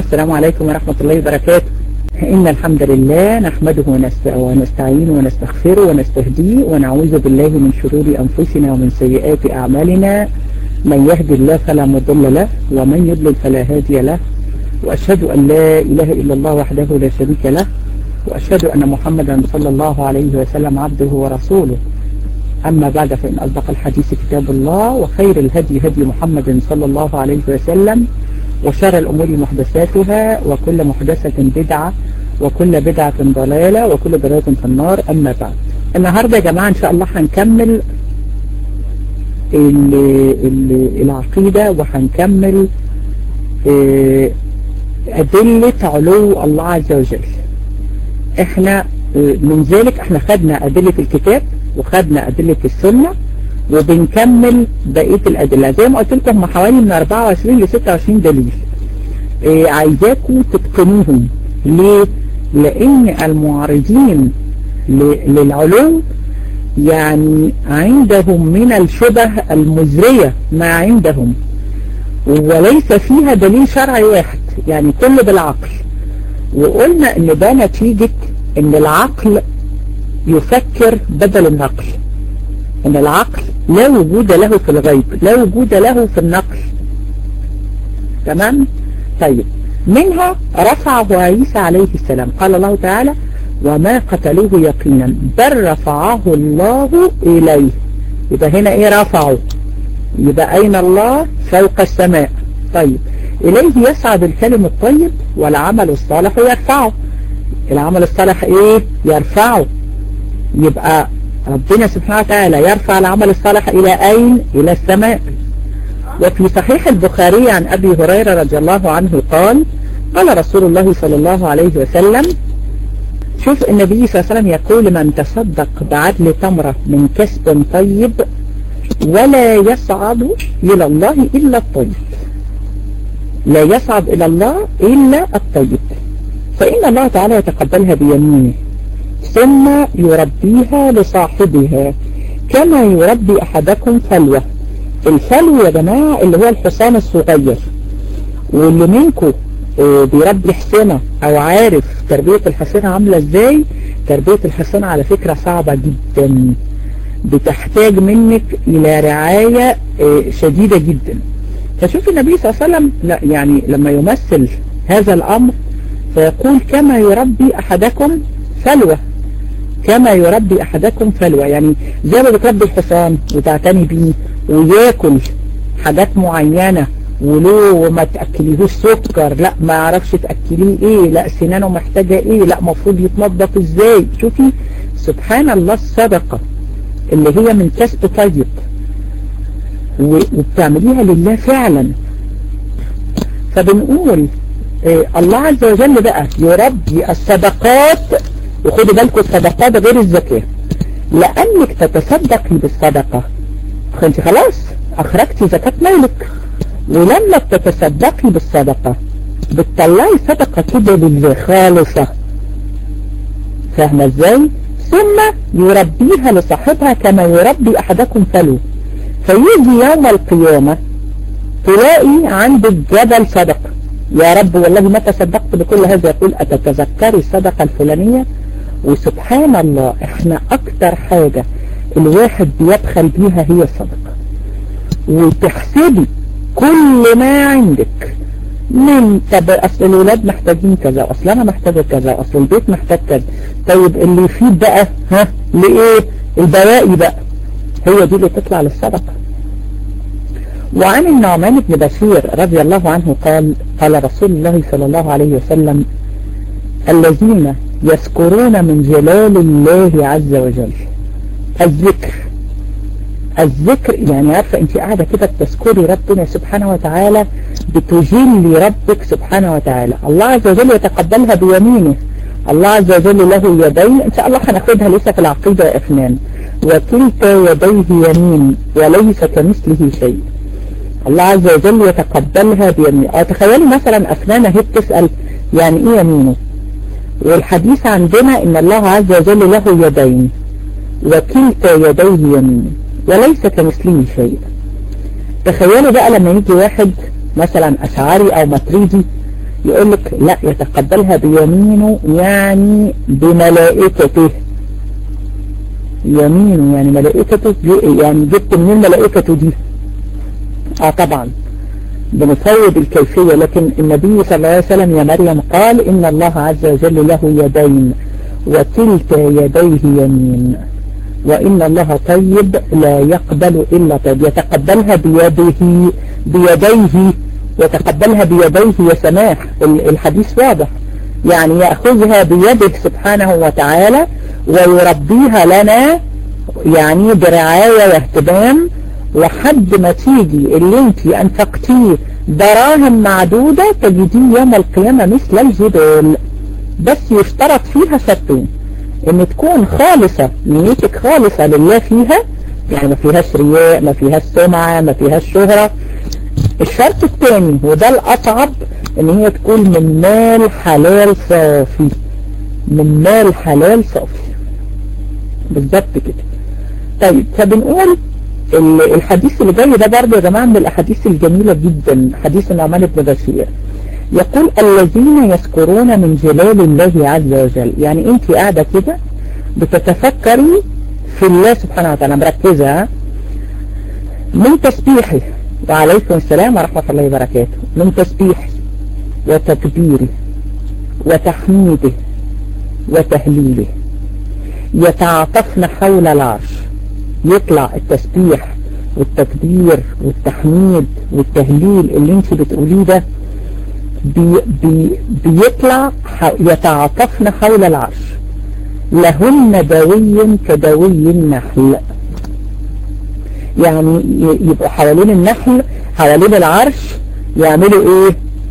السلام عليكم ورحمة الله وبركاته إن الحمد لله نحمده ونستعينه ونستغفره ونستهديه ونعوذ بالله من شرور أنفسنا ومن سيئات أعمالنا من يهدي الله فلا مضل له ومن يضلل فلا هادي له وأشهد أن لا إله إلا الله وحده لا شريك له وأشهد أن محمدا صلى الله عليه وسلم عبده ورسوله أما بعد فإن أصدق الحديث كتاب الله وخير الهدي هدي محمد صلى الله عليه وسلم وشر الأمور محدثاتها وكل محدثة بدعة وكل بدعة ضلالة وكل ضلالة في النار أما بعد النهاردة يا جماعة إن شاء الله هنكمل ال ال العقيدة وهنكمل أدلة علو الله عز وجل احنا من ذلك احنا خدنا أدلة الكتاب وخدنا أدلة السنة وبنكمل بقية الأدلة زي ما قلت لكم حوالي من 24 ل 26 دليل إيه عايزاكم تتقنوهم ليه؟ لأن المعارضين للعلوم يعني عندهم من الشبه المزرية ما عندهم وليس فيها دليل شرعي واحد يعني كله بالعقل وقلنا ان ده نتيجة ان العقل يفكر بدل النقل ان العقل لا وجود له في الغيب لا وجود له في النقل تمام طيب منها رفعه عيسى عليه السلام قال الله تعالى وما قتلوه يقينا بل رفعه الله إليه يبقى هنا ايه رفعه يبقى أين الله فوق السماء طيب إليه يصعد الكلم الطيب والعمل الصالح يرفعه العمل الصالح ايه يرفعه يبقى ربنا سبحانه وتعالى يرفع العمل الصالح إلى أين إلى السماء وفي صحيح البخاري عن أبي هريرة رضي الله عنه قال قال رسول الله صلى الله عليه وسلم شوف النبي صلى الله عليه وسلم يقول من تصدق بعدل تمرة من كسب طيب ولا يصعد إلى الله إلا الطيب لا يصعد إلى الله إلا الطيب فإن الله تعالى يتقبلها بيمينه ثم يربيها لصاحبها كما يربي أحدكم فلوة الفلو يا جماعة اللي هو الحصان الصغير واللي منكم بيربي حصانة او عارف تربية الحصانة عاملة ازاي تربية الحصانة على فكرة صعبة جدا بتحتاج منك الى رعاية شديدة جدا فشوف النبي صلى الله عليه وسلم لا يعني لما يمثل هذا الامر فيقول كما يربي احدكم فلوة كما يربي احدكم فلوة يعني زي ما بتربي الحصان وتعتني بيه وياكل حاجات معينة ولو وما تأكليهوش سكر لا ما عرفش تأكليه ايه لا سنانه محتاجة ايه لا مفروض يتنظف ازاي شوفي سبحان الله الصدقة اللي هي من كسب طيب وبتعمليها لله فعلا فبنقول إيه الله عز وجل بقى يربي الصدقات وخدوا بالكم الصدقات غير الزكاة لأنك تتصدقي بالصدقة فانت خلاص أخرجتي زكاة مالك ولما بتتصدقي بالصدقة بتطلعي صدقة كده لله خالصة فاهمة ازاي ثم يربيها لصاحبها كما يربي احدكم فلو فيجي يوم القيامة تلاقي عندك جبل صدقة يا رب والله ما تصدقت بكل هذا يقول أتتذكري الصدقة الفلانية وسبحان الله احنا اكتر حاجة الواحد بيبخل بيها هي الصدقة وتحسبي كل ما عندك من طب اصل الولاد محتاجين كذا اصل انا محتاجه كذا اصل البيت محتاج كذا طيب اللي يفيد بقى ها لايه البواقي بقى هي دي اللي تطلع للصدقه وعن النعمان بن بشير رضي الله عنه قال قال رسول الله صلى الله عليه وسلم الذين يذكرون من جلال الله عز وجل الذكر الذكر يعني عارفة انت قاعدة كده بتذكري ربنا سبحانه وتعالى بتجلي ربك سبحانه وتعالى الله عز وجل يتقبلها بيمينه الله عز وجل له يدين ان شاء الله هناخدها لسه في العقيدة يا افنان وكلتا يديه يمين وليس كمثله شيء الله عز وجل يتقبلها بيمينه اه تخيلي مثلا افنان اهي بتسأل يعني ايه يمينه والحديث عندنا ان الله عز وجل له يدين وكلتا يديه يمين وليس كمثله شيء تخيلوا بقى لما يجي واحد مثلا أشعري أو ماتريدي يقول لك لا يتقبلها بيمينه يعني بملائكته يمينه يعني ملائكته يعني جبت منين ملائكته دي اه طبعا بنفوض الكيفية لكن النبي صلى الله عليه وسلم يا مريم قال إن الله عز وجل له يدين وتلك يديه يمين وإن الله طيب لا يقبل إلا طيب يتقبلها بيده بيديه يتقبلها بيديه يا سماح الحديث واضح يعني يأخذها بيده سبحانه وتعالى ويربيها لنا يعني برعاية واهتمام لحد ما تيجي اللي انت انفقتيه دراهم معدودة تجديه يوم القيامة مثل الجبال بس يشترط فيها شرطين ان تكون خالصة نيتك خالصة لله فيها يعني ما فيهاش رياء ما فيهاش سمعة ما فيهاش شهرة الشرط الثاني وده الأصعب ان هي تكون من مال حلال صافي من مال حلال صافي بالظبط كده طيب فبنقول الحديث اللي جاي ده برضه يا جماعة من الأحاديث الجميلة جدا حديث النعمان بن بشير يقول الذين يذكرون من جلال الله عز وجل يعني انت قاعدة كده بتتفكري في الله سبحانه وتعالى مركزة من تسبيحه وعليكم السلام ورحمة الله وبركاته من تسبيحه وتكبيره وتحميده وتهليله يتعاطفن حول العرش يطلع التسبيح والتكبير والتحميد والتهليل اللي انت بتقوليه ده بي بي بيطلع يتعاطفن حول العرش لهن دوي كدوي النحل يعني يبقوا حوالين النحل حوالين العرش يعملوا ايه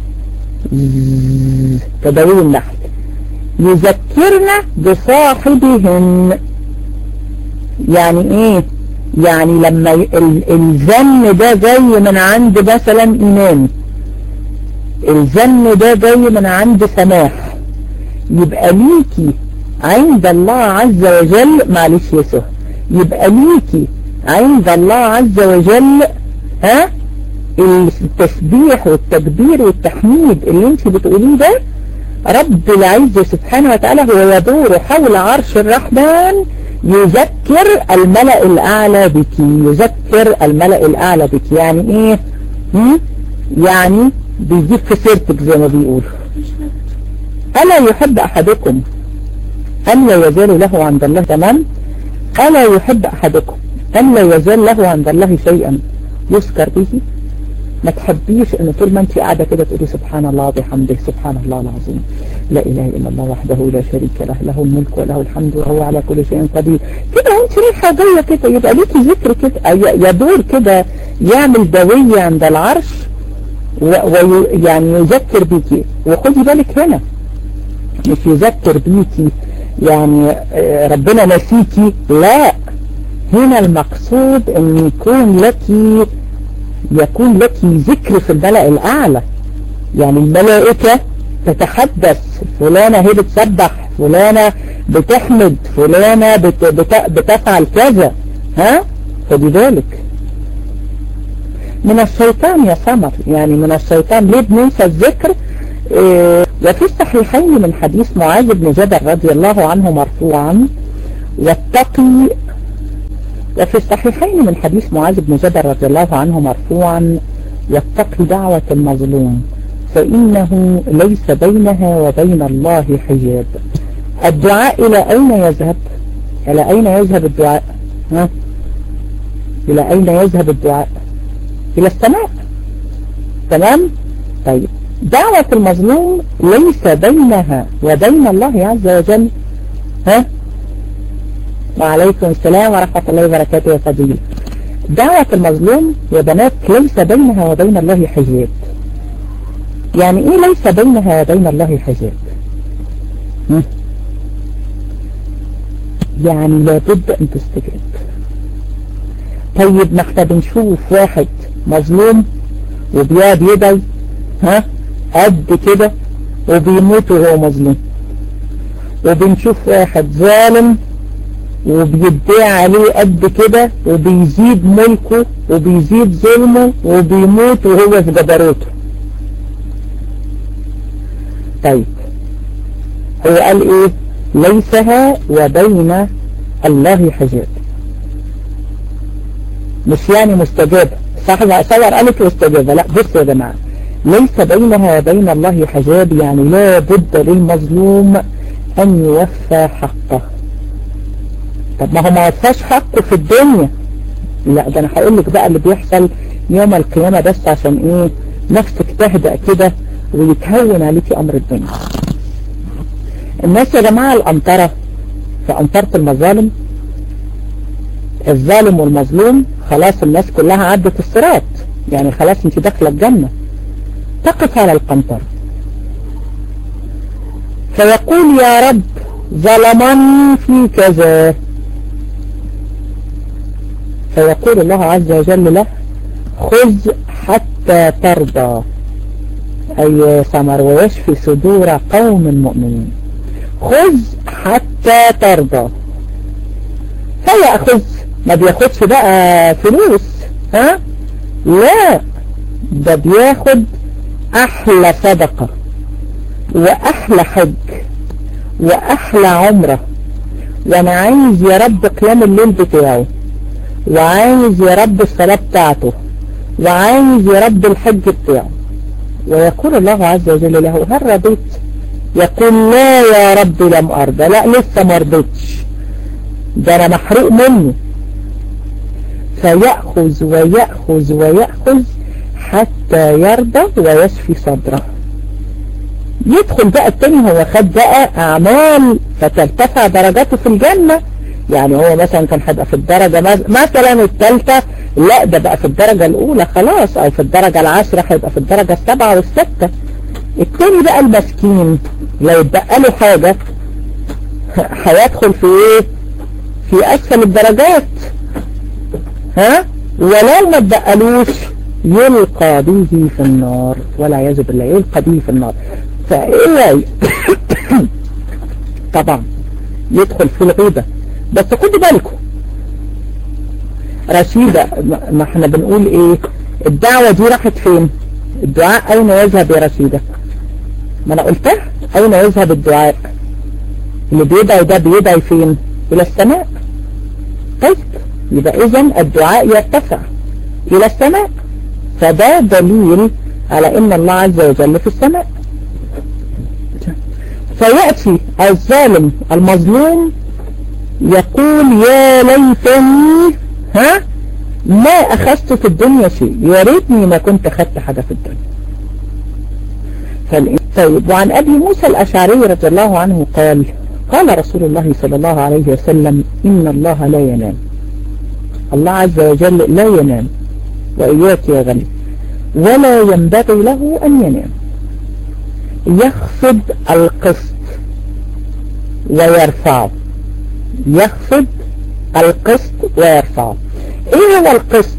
كدوي النحل يذكرن بصاحبهن يعني ايه يعني لما الزن ده جاي من عند مثلا امام الزن ده جاي من عند سماح يبقى ليكي عند الله عز وجل معلش يا سهى يبقى ليكي عند الله عز وجل ها التسبيح والتكبير والتحميد اللي انت بتقوليه ده رب العزة سبحانه وتعالى هو يدور حول عرش الرحمن يذكر الملأ الأعلى بك يذكر الملأ الأعلى بك يعني ايه هم؟ يعني بيجيب في سيرتك زي ما بيقولوا ألا يحب أحدكم أن لا يزال له عند الله تمام ألا يحب أحدكم أن لا يزال له عند الله شيئا يذكر به ما تحبيش ان طول ما انت قاعدة كده تقولي سبحان الله وبحمده سبحان الله العظيم لا اله الا الله وحده لا شريك له له الملك وله الحمد وهو على كل شيء قدير كده وانت رايحة جاية كده يبقى ليكي ذكر كده يدور كده يعمل دوية عند العرش ويعني يذكر بيكي وخدي بالك هنا مش يذكر بيكي يعني ربنا نسيكي لا هنا المقصود ان يكون لك يكون لك ذكر في الملأ الأعلى يعني الملائكة تتحدث فلانة هي بتسبح فلانة بتحمد فلانة بت بت بتفعل كذا ها خدي بالك من الشيطان يا سمر يعني من الشيطان ليه بننسى الذكر إيه وفي الصحيحين من حديث معاذ بن جبل رضي الله عنه مرفوعا واتقي وفي الصحيحين من حديث معاذ بن جبل رضي الله عنه مرفوعا يتقي دعوة المظلوم فإنه ليس بينها وبين الله حجاب الدعاء إلى أين يذهب إلى أين يذهب الدعاء ها؟ إلى أين يذهب الدعاء إلى السماء تمام طيب دعوة المظلوم ليس بينها وبين الله عز وجل ها وعليكم السلام ورحمة الله وبركاته يا فضيل دعوة المظلوم يا بنات ليس بينها وبين الله حجاب يعني ايه ليس بينها وبين الله حجاب يعني لابد ان تستجاب طيب ما احنا بنشوف واحد مظلوم وبيقعد يدعي ها قد كده وبيموت وهو مظلوم وبنشوف واحد ظالم وبيدعي عليه قد كده وبيزيد ملكه وبيزيد ظلمه وبيموت وهو في جبروته طيب هو قال ايه ليسها وبين الله حجاب مش يعني مستجابة صاحب صور قالت مستجابة لا بصوا يا جماعة ليس بينها وبين الله حجاب يعني لا بد للمظلوم أن يوفى حقه طب ما هو ما وفاش حقه في الدنيا لا ده أنا هقول لك بقى اللي بيحصل يوم القيامة بس عشان إيه نفسك تهدأ كده ويتهون عليكي أمر الدنيا الناس يا جماعة الأمطرة في أمطرة المظالم الظالم والمظلوم خلاص الناس كلها عدت الصراط يعني خلاص انت داخله الجنة تقف على القنطرة فيقول يا رب ظلمني في كذا فيقول الله عز وجل له خذ حتى ترضى أي ثمر ويشفي صدور قوم مؤمنين خذ حتى ترضى فيأخذ ما بياخدش بقى فلوس ها لا ده بياخد احلى صدقة واحلى حج واحلى عمرة وانا عايز يا رب قيام الليل بتاعه وعايز يا رب الصلاة بتاعته وعايز يا رب الحج بتاعه ويقول الله عز وجل له هل رضيت يقول لا يا رب لم ارضى لا لسه ما رضيتش ده انا محروق منه فيأخذ ويأخذ ويأخذ حتى يرضى ويشفي صدره يدخل بقى التاني هو خد بقى أعمال فترتفع درجاته في الجنة يعني هو مثلا كان هيبقى في الدرجة مثلا الثالثة لا ده بقى في الدرجة الأولى خلاص أو في الدرجة العاشرة هيبقى في الدرجة السبعة والستة التاني بقى المسكين لو اتبقى له حاجة هيدخل في ايه في أسفل الدرجات ها ولو ما اتبقلوش يلقى به في النار والعياذ بالله يلقى به في النار فايه طبعا يدخل في الغيبة بس خدوا بالكم رشيدة ما احنا بنقول ايه الدعوة دي راحت فين الدعاء اين يذهب يا رشيدة ما انا قلتها اين يذهب الدعاء اللي بيدعي ده بيدعي فين الى السماء طيب يبقى اذا الدعاء يرتفع الى السماء فده دليل على ان الله عز وجل في السماء فيأتي الظالم المظلوم يقول يا ليتني ها ما اخذت في الدنيا شيء يا ريتني ما كنت اخذت حاجة في الدنيا طيب وعن ابي موسى الاشعري رضي الله عنه قال قال رسول الله صلى الله عليه وسلم ان الله لا ينام الله عز وجل لا ينام وإياك يا غني ولا ينبغي له أن ينام يخفض القسط ويرفعه يخفض القسط ويرفعه ايه هو القسط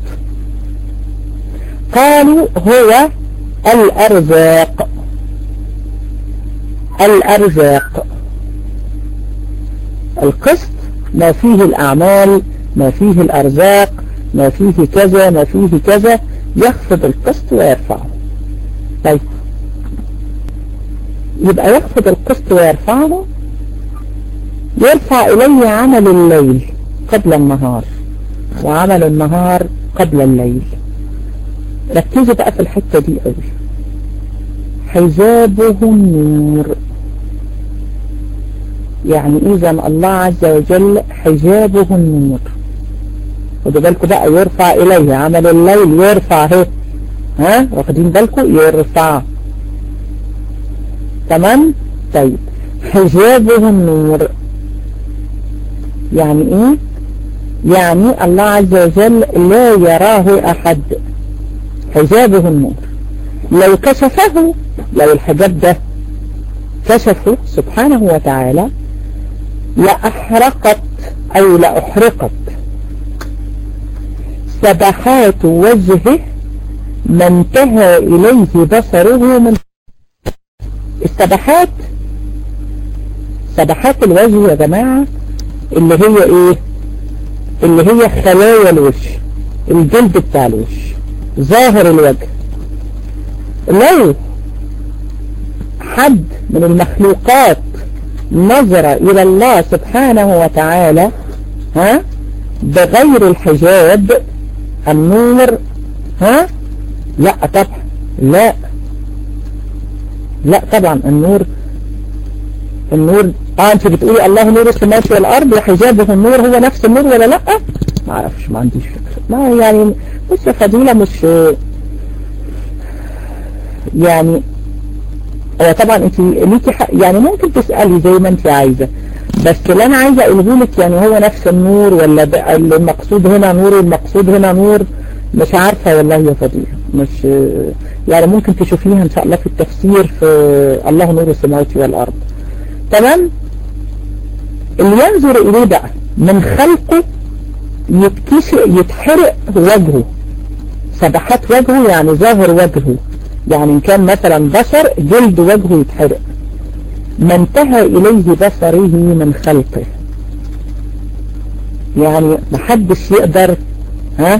قالوا هو الارزاق الارزاق القسط ما فيه الاعمال ما فيه الارزاق ما فيه كذا ما فيه كذا يخفض القسط ويرفعه طيب يبقى يخفض القسط ويرفعه يرفع إليه عمل الليل قبل النهار وعمل النهار قبل الليل ركزوا بقى في الحتة دي قوي حجابه النور يعني إذا الله عز وجل حجابه النور خدوا بالكم بقى يرفع إليه عمل الليل يرفع اهو ها واخدين بالكم يرفع تمام طيب حجابه النور يعني ايه يعني الله عز وجل لا يراه احد حجابه النور لو كشفه لو الحجاب ده كشفه سبحانه وتعالى لأحرقت أو لأحرقت سبحات وجهه ما انتهى إليه بصره من السبحات سبحات الوجه يا جماعة اللي هي ايه اللي هي خلايا الوش الجلد بتاع الوش ظاهر الوجه لو حد من المخلوقات نظر إلى الله سبحانه وتعالى ها بغير الحجاب النور ها لا طبعا لا لا طبعا النور النور اه انت بتقولي الله نور السماوات والارض وحجابه النور هو نفس النور ولا لا ما اعرفش ما عنديش فكرة ما يعني بص فضيلة مش يعني هو طبعا انت ليكي حق يعني ممكن تسألي زي ما انت عايزة بس اللي انا عايزة اقوله لك يعني هو نفس النور ولا المقصود هنا نور والمقصود هنا نور مش عارفة والله يا فضيلة مش يعني ممكن تشوفيها ان شاء الله في التفسير في الله نور السماوات والارض تمام اللي ينظر اليه بقى من خلقه يتكشف يتحرق وجهه سبحات وجهه يعني ظاهر وجهه يعني ان كان مثلا بشر جلد وجهه يتحرق ما انتهى اليه بصره من خلقه يعني محدش يقدر ها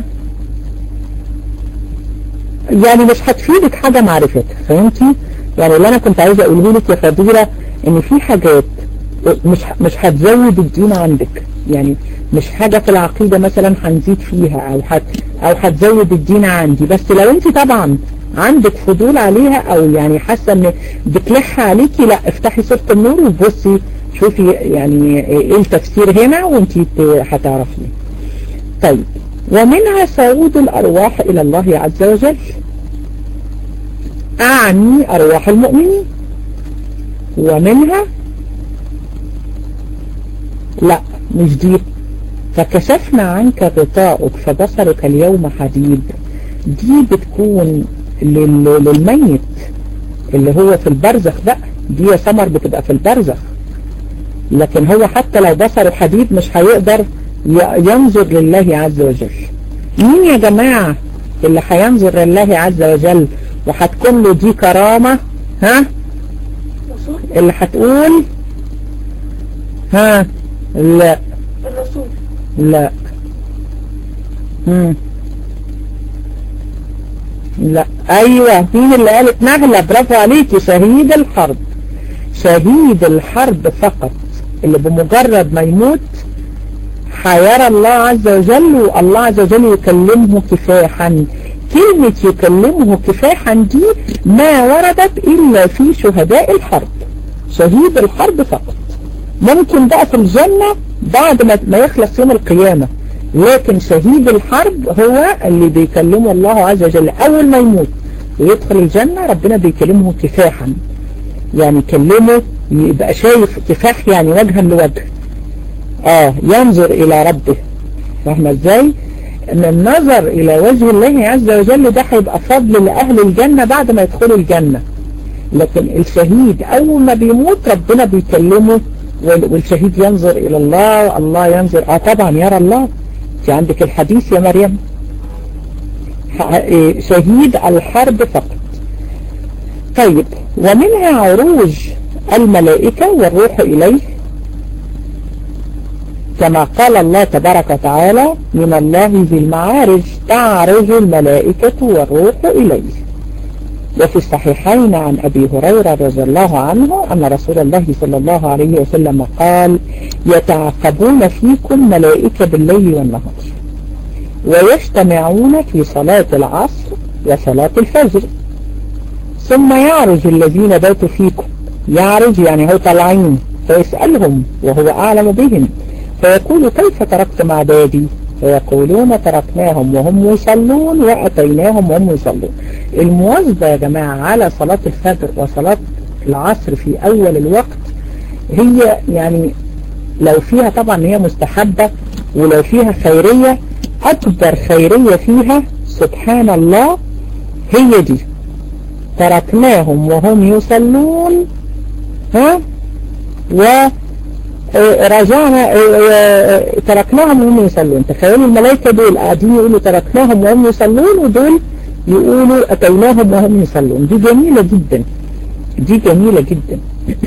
يعني مش هتفيدك حاجة معرفتها فهمتي يعني اللي انا كنت عايزة اقوله لك يا فضيلة ان في حاجات مش مش هتزود الدين عندك يعني مش حاجة في العقيدة مثلا هنزيد فيها او حت او هتزود الدين عندي بس لو انت طبعا عندك فضول عليها او يعني حاسة ان بتلح عليكي لا افتحي سورة النور وبصي شوفي يعني ايه التفسير هنا وانت هتعرفي طيب ومنها صعود الارواح الى الله عز وجل اعني ارواح المؤمنين ومنها لا مش دي فكشفنا عنك غطاءك فبصرك اليوم حديد دي بتكون للميت اللي هو في البرزخ بقى دي يا سمر بتبقى في البرزخ لكن هو حتى لو بصره حديد مش هيقدر ينظر لله عز وجل مين يا جماعة اللي هينظر لله عز وجل وهتكون له دي كرامة ها اللي هتقول ها لا الرسول لا مم. لا ايوه مين اللي قالت نهلة برافو عليكي شهيد الحرب شهيد الحرب فقط اللي بمجرد ما يموت حيرى الله عز وجل والله عز وجل يكلمه كفاحا كلمة يكلمه كفاحا دي ما وردت إلا في شهداء الحرب شهيد الحرب فقط ممكن بقى في الجنة بعد ما ما يخلص يوم القيامة لكن شهيد الحرب هو اللي بيكلمه الله عز وجل أول ما يموت ويدخل الجنة ربنا بيكلمه كفاحا يعني يكلمه يبقى شايف كفاح يعني وجها لوجه اه ينظر الى ربه فاهمة ازاي ان النظر الى وجه الله عز وجل ده هيبقى فضل لاهل الجنة بعد ما يدخلوا الجنة لكن الشهيد اول ما بيموت ربنا بيكلمه والشهيد ينظر الى الله والله ينظر اه طبعا يرى الله في عندك الحديث يا مريم شهيد الحرب فقط طيب ومنها عروج الملائكة والروح إليه كما قال الله تبارك وتعالى من الله ذي المعارج تعرج الملائكة والروح إليه وفي الصحيحين عن أبي هريرة رضي الله عنه أن رسول الله صلى الله عليه وسلم قال يتعقبون فيكم ملائكة بالليل والنهار ويجتمعون في صلاة العصر وصلاة الفجر ثم يعرج الذين باتوا فيكم يعرج يعني هو طالعين فيسألهم وهو أعلم بهم فيقول كيف تركتم عبادي فيقولون تركناهم وهم يصلون وأتيناهم وهم يصلون المواظبة يا جماعة على صلاة الفجر وصلاة العصر في أول الوقت هي يعني لو فيها طبعا هي مستحبة ولو فيها خيرية أكبر خيرية فيها سبحان الله هي دي تركناهم وهم يصلون ها و رجعنا تركناهم وهم يصلون تخيلوا الملائكة دول قاعدين يقولوا تركناهم وهم يصلون ودول يقولوا أتيناهم وهم يصلون دي جميلة جدا دي جميلة جدا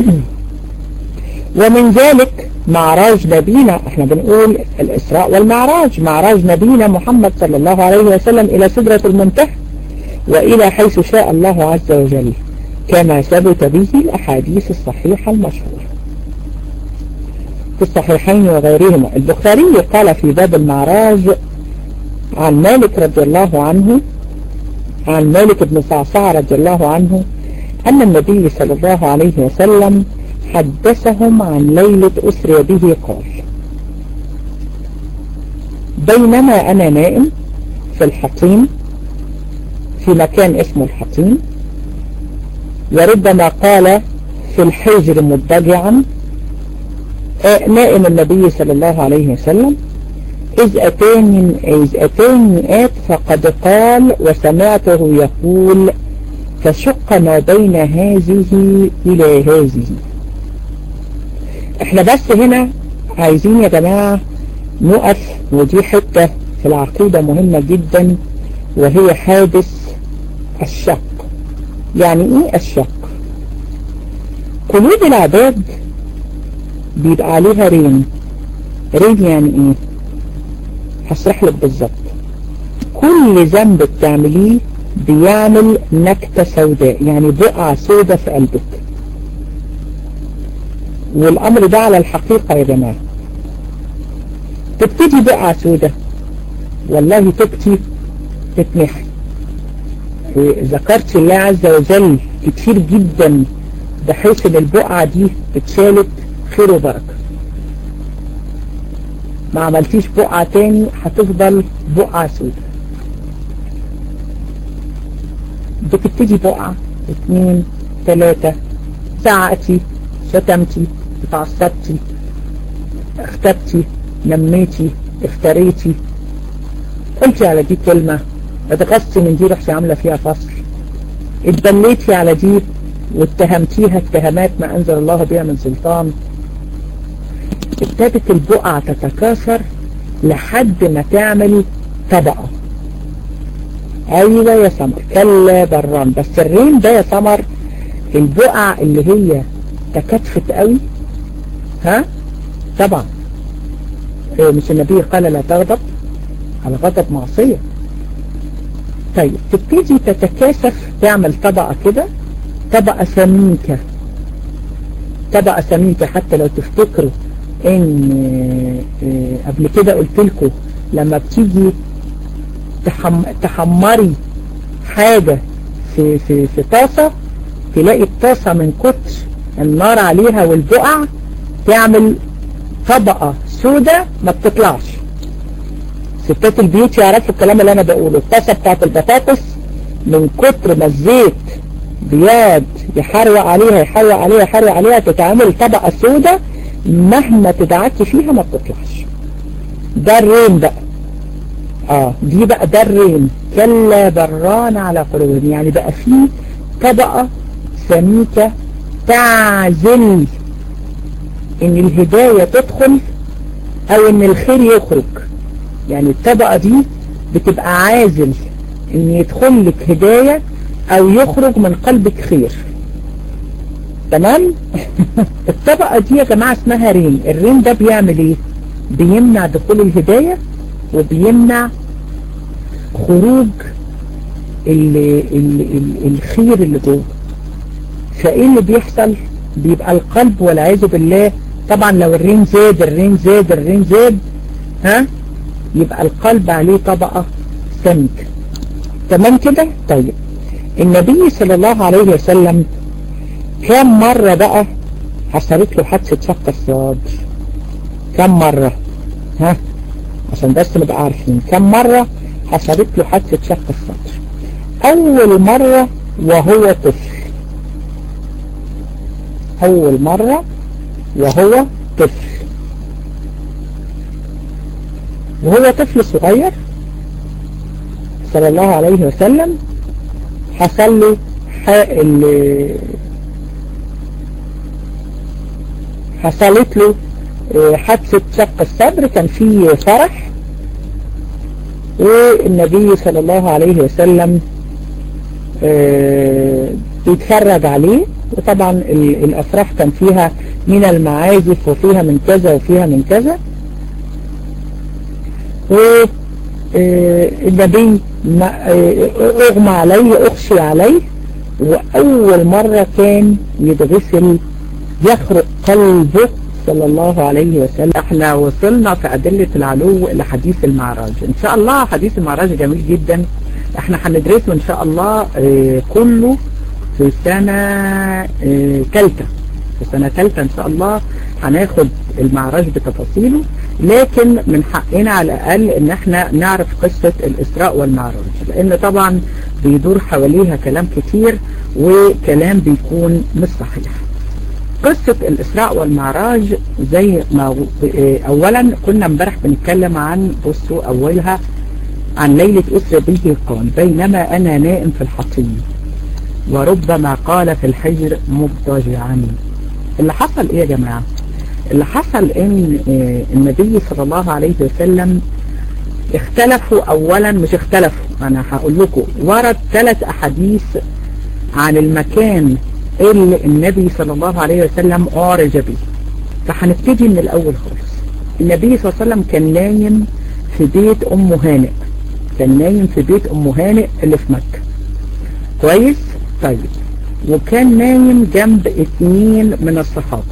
ومن ذلك معراج نبينا احنا بنقول الإسراء والمعراج معراج نبينا محمد صلى الله عليه وسلم إلى سدرة المنتهى وإلى حيث شاء الله عز وجل كما ثبت به الأحاديث الصحيحة المشهورة في الصحيحين وغيرهما البخاري قال في باب المعراج عن مالك رضي الله عنه عن مالك بن صعصع رضي الله عنه أن النبي صلى الله عليه وسلم حدثهم عن ليلة أسري به قال بينما أنا نائم في الحطيم في مكان اسمه الحطيم وربما قال في الحجر مضطجعا نائم النبي صلى الله عليه وسلم إذ أتاني, إذ أتاني آت فقد قال وسمعته يقول فشق ما بين هذه إلى هذه احنا بس هنا عايزين يا جماعة نقف ودي حتة في العقيدة مهمة جدا وهي حادث الشق يعني ايه الشق قلوب العباد بيبقى عليها رين رين يعني ايه هشرح لك بالظبط كل ذنب بتعمليه بيعمل نكتة سوداء يعني بقعة سوداء في قلبك والامر ده على الحقيقة يا جماعة تبتدي بقعة سوداء والله تبكي تتمحي ذكرت الله عز وجل كتير جدا بحيث ان البقعة دي اتشالت خير وبركة ما عملتيش بقعة تاني هتفضل بقعة سوداء بتبتدي بقعة اتنين تلاتة زعقتي شتمتي اتعصبتي اختبتي نميتي افتريتي قلتي على دي كلمة اتغصتي من دي رحتي عاملة فيها فصل اتبليتي على دي واتهمتيها اتهامات ما انزل الله بها من سلطان ابتدت البقعة تتكاثر لحد ما تعمل طبقة ايوه يا سمر كلا بران بس الرين ده يا سمر البقع اللي هي تكتفت قوي ها طبعا مش النبي قال لا تغضب الغضب معصية طيب تبتدي تتكاثف تعمل طبقة كده طبقة سميكة طبقة سميكة حتى لو تفتكروا ان قبل كده قلت لكم لما بتيجي تحم تحمري حاجة في, في, في طاسة تلاقي الطاسة من كتر النار عليها والبقع تعمل طبقة سودة ما بتطلعش ستات البيوت يعرفوا الكلام اللي انا بقوله الطاسة بتاعت البطاطس من كتر ما الزيت بياد يحرق عليها يحرق عليها يحرق عليها تتعمل طبقة سودة مهما تدعك فيها ما بتطلعش ده الرين بقى اه دي بقى ده الرين كلا بران على قلوبهم يعني بقى فيه طبقة سميكة تعزل ان الهداية تدخل او ان الخير يخرج يعني الطبقة دي بتبقى عازل ان يدخل لك هداية او يخرج من قلبك خير تمام الطبقة دي يا جماعة اسمها رين الرين ده بيعمل ايه بيمنع دخول الهداية وبيمنع خروج ال ال ال الخير اللي جوه فايه اللي بيحصل بيبقى القلب والعياذ بالله طبعا لو الرين زاد الرين زاد الرين زاد ها يبقى القلب عليه طبقة سمك تمام كده طيب النبي صلى الله عليه وسلم كم مرة بقى حصلت له حادثة شق الصدر كم مرة ها عشان بس نبقى عارفين كم مرة حصلت له حادثة شق الصدر اول مرة وهو طفل اول مرة وهو طفل وهو طفل صغير صلى الله عليه وسلم حصل له حصلت له حادثة شق الصدر كان فيه فرح والنبي صلى الله عليه وسلم بيتفرج عليه وطبعا الأفراح كان فيها من المعازف وفيها من كذا وفيها من كذا والنبي أغمى عليه أخشي عليه وأول مرة كان يتغسل يخرق قلبه صلى الله عليه وسلم احنا وصلنا في أدلة العلو لحديث المعراج ان شاء الله حديث المعراج جميل جدا احنا هندرسه ان شاء الله اه كله في سنة اه تالتة في سنة تالتة ان شاء الله هناخد المعراج بتفاصيله لكن من حقنا على الأقل ان احنا نعرف قصة الإسراء والمعراج لان طبعا بيدور حواليها كلام كتير وكلام بيكون مش صحيح قصة الإسراء والمعراج زي ما أولا كنا امبارح بنتكلم عن بصوا أولها عن ليلة أسرى به قال بينما أنا نائم في الحطيم وربما قال في الحجر مضطجعا اللي حصل إيه يا جماعة اللي حصل إن النبي صلى الله عليه وسلم اختلفوا أولا مش اختلفوا أنا هقول لكم ورد ثلاث أحاديث عن المكان اللي النبي صلى الله عليه وسلم أعرج به فهنبتدي من الأول خالص النبي صلى الله عليه وسلم كان نايم في بيت أم هانئ كان نايم في بيت أم هانئ اللي في مكة كويس طيب وكان نايم جنب اتنين من الصحابة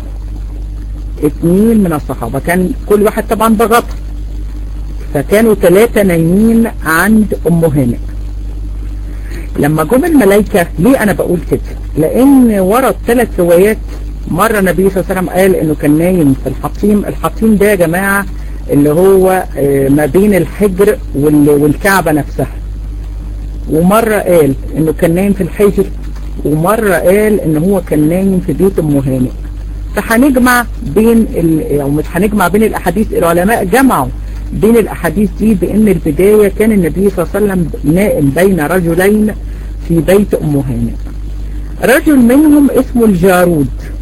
اتنين من الصحابة كان كل واحد طبعا بغطى فكانوا ثلاثة نايمين عند أم هانئ لما جم الملائكة ليه أنا بقول كده لأن ورد ثلاث روايات مرة النبي صلى الله عليه وسلم قال إنه كان نايم في الحطيم الحطيم ده يا جماعة اللي هو ما بين الحجر والكعبة نفسها ومرة قال إنه كان نايم في الحجر ومرة قال إن هو كان نايم في بيت أم هانئ فهنجمع بين أو مش هنجمع بين الأحاديث العلماء جمعوا بين الأحاديث دي بأن البداية كان النبي صلى الله عليه وسلم نائم بين رجلين في بيت أم هانئ رجل منهم اسمه الجارود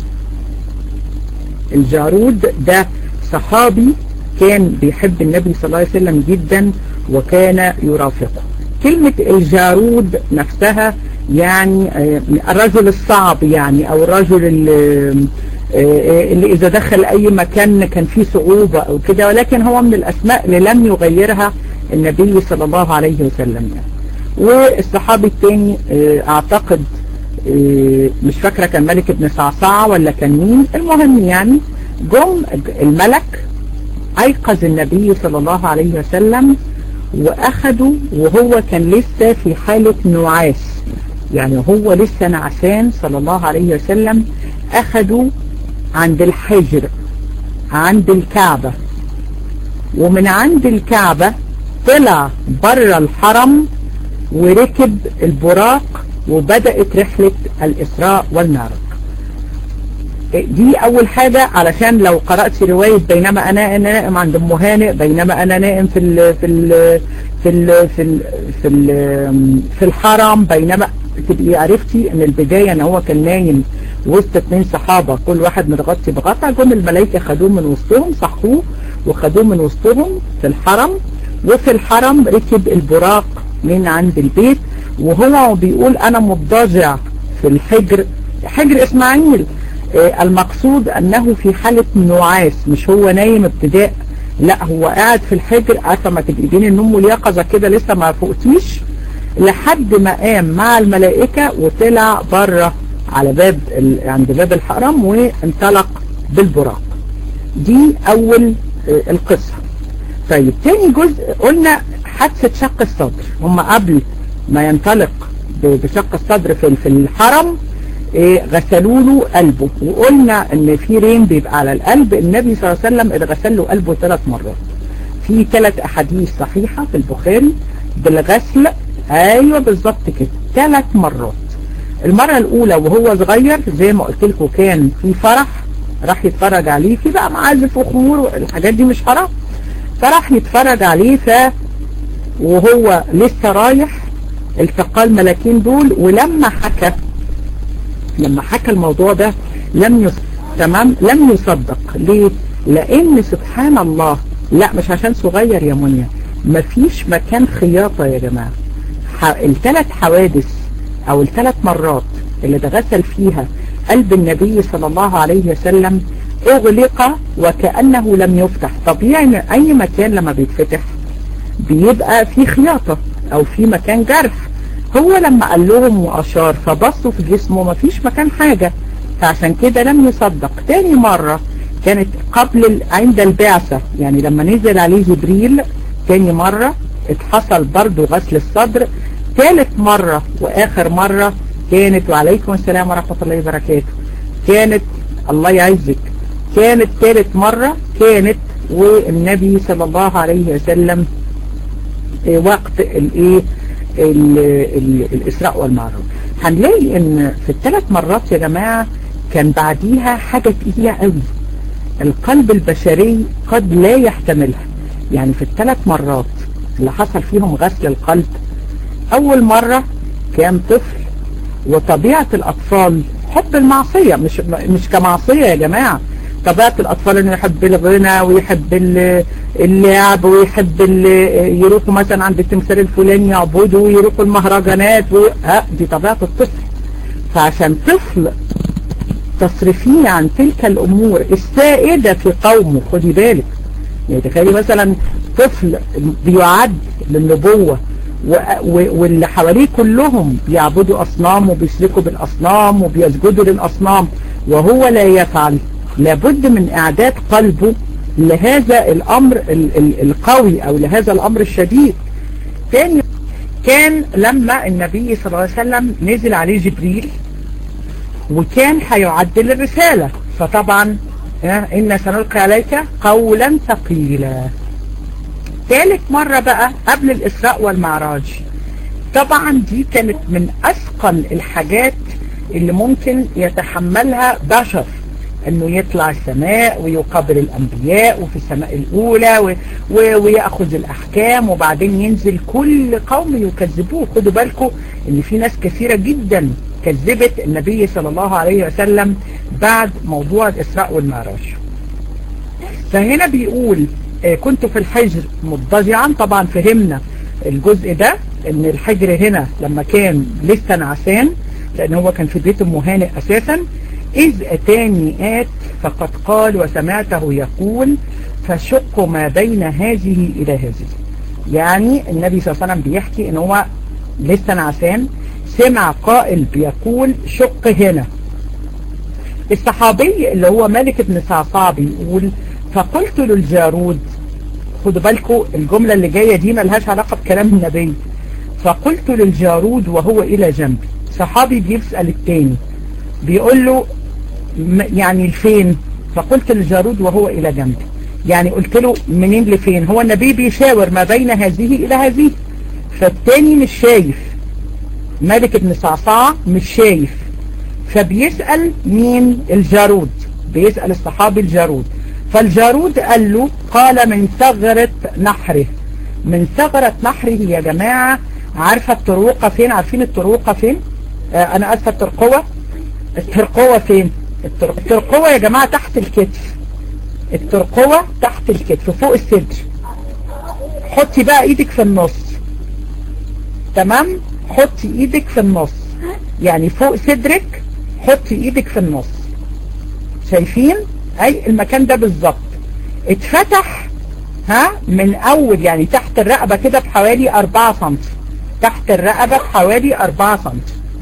الجارود ده صحابي كان بيحب النبي صلى الله عليه وسلم جدا وكان يرافقه كلمة الجارود نفسها يعني الرجل الصعب يعني او الرجل اللي, اللي اذا دخل اي مكان كان فيه صعوبة او كده ولكن هو من الاسماء اللي لم يغيرها النبي صلى الله عليه وسلم يعني. والصحابي الثاني اعتقد مش فاكرة كان ملك ابن صعصعة ولا كان مين المهم يعني جم الملك ايقظ النبي صلى الله عليه وسلم واخدوا وهو كان لسه في حالة نعاس يعني هو لسه نعسان صلى الله عليه وسلم اخدوا عند الحجر عند الكعبة ومن عند الكعبة طلع بره الحرم وركب البراق وبدأت رحلة الإسراء والمعراج دي أول حاجة علشان لو قرأت رواية بينما أنا نائم عند أم هانئ بينما أنا نائم في ال في ال في ال في ال في, ال في الحرم بينما تبقي عرفتي ان البداية ان هو كان نايم وسط اتنين صحابة كل واحد متغطي بغطا جم الملائكة خدوه من وسطهم صحوه وخدوه من وسطهم في الحرم وفي الحرم ركب البراق من عند البيت وهو بيقول انا مضجع في الحجر حجر اسماعيل آه المقصود انه في حالة نعاس مش هو نايم ابتداء لا هو قاعد في الحجر عارفه ما تبقي بين النوم واليقظه كده لسه ما فوقتيش لحد ما قام مع الملائكة وطلع بره على باب عند باب الحرم وانطلق بالبراق دي اول القصة طيب تاني جزء قلنا حادثة شق الصدر هم قبل ما ينطلق بشق الصدر في في الحرم غسلوا له قلبه وقلنا ان في رين بيبقى على القلب النبي صلى الله عليه وسلم اتغسل له قلبه ثلاث مرات في ثلاث احاديث صحيحة في البخاري بالغسل ايوه بالظبط كده ثلاث مرات المرة الاولى وهو صغير زي ما قلت لكم كان في فرح راح يتفرج عليه في بقى معازف وخمور الحاجات دي مش حرام فراح يتفرج عليه ف وهو لسه رايح التقى الملاكين دول ولما حكى لما حكى الموضوع ده لم يصدق تمام لم يصدق ليه لان سبحان الله لا مش عشان صغير يا منيا مفيش مكان خياطة يا جماعة الثلاث حوادث او الثلاث مرات اللي تغسل فيها قلب النبي صلى الله عليه وسلم اغلق وكأنه لم يفتح طبيعي اي مكان لما بيتفتح بيبقى في خياطة او في مكان جرح هو لما قال لهم وأشار فبصوا في جسمه ما فيش مكان حاجة فعشان كده لم يصدق تاني مرة كانت قبل عند البعثة يعني لما نزل عليه جبريل تاني مرة اتحصل برضو غسل الصدر ثالث مرة واخر مرة كانت وعليكم السلام ورحمة الله وبركاته كانت الله يعزك كانت ثالث مرة كانت والنبي صلى الله عليه وسلم وقت الايه الاسراء والمعراج هنلاقي ان في الثلاث مرات يا جماعة كان بعديها حاجة تقيلة قوي القلب البشري قد لا يحتملها يعني في الثلاث مرات اللي حصل فيهم غسل القلب اول مرة كان طفل وطبيعة الاطفال حب المعصية مش مش كمعصية يا جماعة طبيعة الاطفال انه يحب الغنى ويحب اللعب ويحب يروحوا مثلا عند التمثال الفلاني يعبدوا ويروحوا المهرجانات و... ها دي طبيعة الطفل فعشان طفل تصرفيه عن تلك الامور السائدة في قومه خدي بالك يعني تخيلي مثلا طفل بيعد للنبوة واللي حواليه كلهم بيعبدوا أصنام وبيشركوا بالأصنام وبيسجدوا للأصنام وهو لا يفعل لابد من إعداد قلبه لهذا الأمر القوي أو لهذا الأمر الشديد تاني كان لما النبي صلى الله عليه وسلم نزل عليه جبريل وكان هيعدل الرسالة فطبعا إن سنلقي عليك قولا ثقيلا ثالث مرة بقى قبل الإسراء والمعراج طبعا دي كانت من أثقل الحاجات اللي ممكن يتحملها بشر انه يطلع السماء ويقابل الانبياء وفي السماء الاولى و... و... ويأخذ الاحكام وبعدين ينزل كل قوم يكذبوه خدوا بالكم ان في ناس كثيرة جدا كذبت النبي صلى الله عليه وسلم بعد موضوع الاسراء والمعراج فهنا بيقول كنت في الحجر مضجعا طبعا فهمنا الجزء ده ان الحجر هنا لما كان لسه نعسان لان هو كان في بيت مهانئ اساسا اذ اتاني ات فقد قال وسمعته يقول فشق ما بين هذه الى هذه يعني النبي صلى الله عليه وسلم بيحكي ان هو لسه نعسان سمع قائل بيقول شق هنا الصحابي اللي هو مالك بن صعصع بيقول فقلت للجارود خدوا بالكم الجملة اللي جاية دي ملهاش علاقة بكلام النبي فقلت للجارود وهو إلى جنبي صحابي بيسأل التاني بيقول له يعني لفين فقلت للجارود وهو إلى جنبي يعني قلت له منين لفين هو النبي بيشاور ما بين هذه إلى هذه فالتاني مش شايف مالك بن صعصع مش شايف فبيسأل مين الجارود بيسأل الصحابي الجارود فالجارود قال له قال من ثغرة نحره من ثغرة نحره يا جماعة عارفة التروقة فين عارفين التروقة فين آه انا اسفة الترقوة الترقوة فين الترقوة يا جماعة تحت الكتف الترقوة تحت الكتف فوق الصدر حطي بقى ايدك في النص تمام حطي ايدك في النص يعني فوق صدرك حطي ايدك في النص شايفين اي المكان ده بالظبط اتفتح ها من اول يعني تحت الرقبة كده بحوالي 4 سم تحت الرقبة بحوالي 4 سم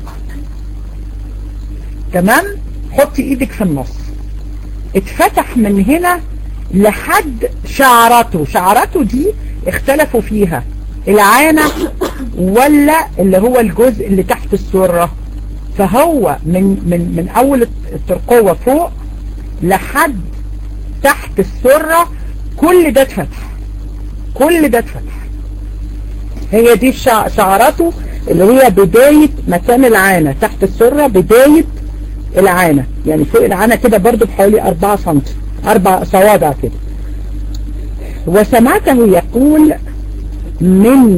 تمام حطي ايدك في النص اتفتح من هنا لحد شعرته شعرته دي اختلفوا فيها العانة ولا اللي هو الجزء اللي تحت السرة فهو من من من اول الترقوة فوق لحد تحت السرة كل ده اتفتح كل ده اتفتح هي دي شعرته اللي هي بداية مكان العانة تحت السرة بداية العانة يعني فوق العانة كده برضو بحوالي 4 سم 4 صوابع كده وسمعته يقول من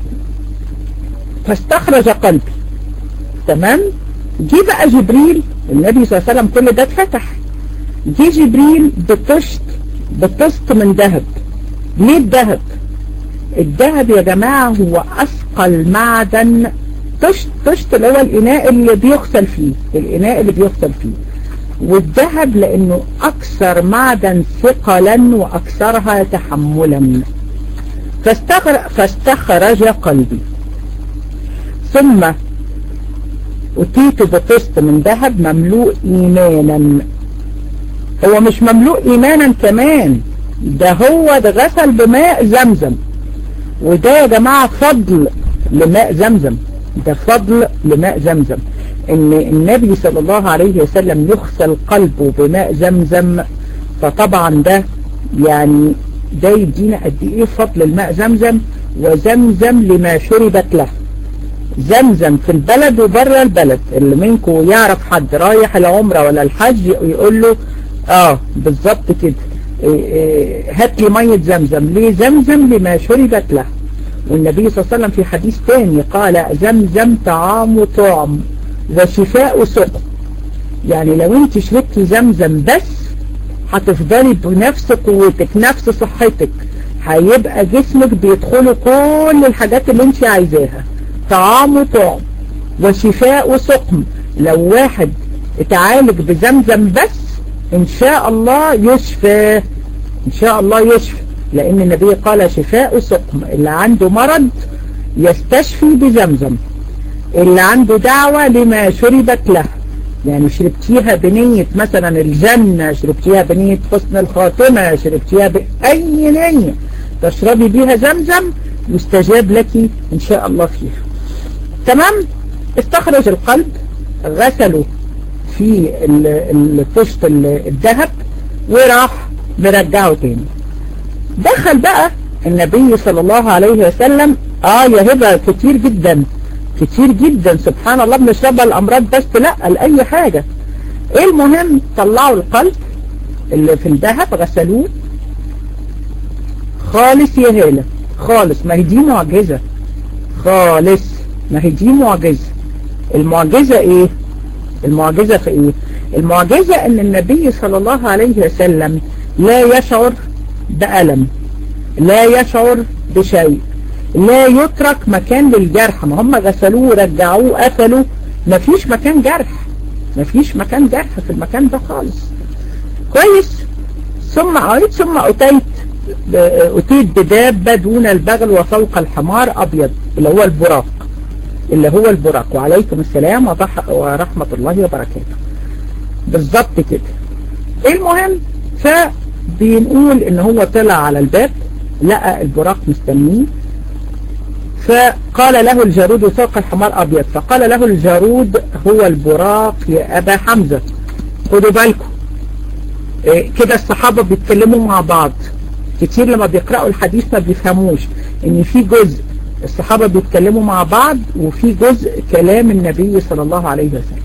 فاستخرج قلبي تمام جه بقى جبريل النبي صلى الله عليه وسلم كل ده اتفتح جه جبريل بطشت بطشت من ذهب ليه الذهب الذهب يا جماعة هو أثقل معدن طشت طشت اللي هو الإناء اللي بيغسل فيه الإناء اللي بيغسل فيه والذهب لأنه أكثر معدن ثقلا وأكثرها تحملا فاستخرج قلبي ثم أتيت بطست من ذهب مملوء إيمانا هو مش مملوء إيمانا كمان ده هو اتغسل بماء زمزم وده يا جماعة فضل لماء زمزم ده فضل لماء زمزم ان النبي صلى الله عليه وسلم يغسل قلبه بماء زمزم فطبعا ده يعني ده يدينا قد ايه فضل الماء زمزم وزمزم لما شربت له زمزم في البلد وبره البلد اللي منكم يعرف حد رايح العمرة ولا الحج يقول له اه بالظبط كده إيه إيه هات لي مية زمزم ليه زمزم لما شربت له والنبي صلى الله عليه وسلم في حديث تاني قال زمزم طعام طعم وشفاء سقم يعني لو انت شربتي زمزم بس هتفضلي بنفس قوتك نفس صحتك هيبقى جسمك بيدخله كل الحاجات اللي انت عايزاها طعام طعم وشفاء سقم لو واحد اتعالج بزمزم بس ان شاء الله يشفى ان شاء الله يشفى لان النبي قال شفاء سقم اللي عنده مرض يستشفي بزمزم اللي عنده دعوة لما شربت له يعني شربتيها بنية مثلا الجنة شربتيها بنية حسن الخاتمة شربتيها بأي نية تشربي بيها زمزم يستجاب لك إن شاء الله فيها تمام استخرج القلب غسله في الطشت الذهب وراح مرجعه تاني دخل بقى النبي صلى الله عليه وسلم اه يا هبة كتير جدا كتير جدا سبحان الله بنشربها الامراض بس لا لأي حاجة المهم طلعوا القلب اللي في الذهب غسلوه خالص يا هالة خالص ما هي دي معجزة خالص ما هي دي معجزة المعجزة ايه المعجزة في ايه المعجزة ان النبي صلى الله عليه وسلم لا يشعر بألم لا يشعر بشيء لا يترك مكان للجرح ما هم غسلوه ورجعوه قفلوا ما فيش مكان جرح ما فيش مكان جرح في المكان ده خالص كويس ثم عيد ثم أتيت أتيت بدابة دون البغل وفوق الحمار أبيض اللي هو البراق اللي هو البراق وعليكم السلام ورحمة الله وبركاته بالظبط كده المهم فبنقول ان هو طلع على الباب لقى البراق مستنيه فقال له الجارود فوق الحمار أبيض فقال له الجارود هو البراق يا أبا حمزة خدوا بالكم إيه كده الصحابة بيتكلموا مع بعض كتير لما بيقرأوا الحديث ما بيفهموش ان في جزء الصحابة بيتكلموا مع بعض وفي جزء كلام النبي صلى الله عليه وسلم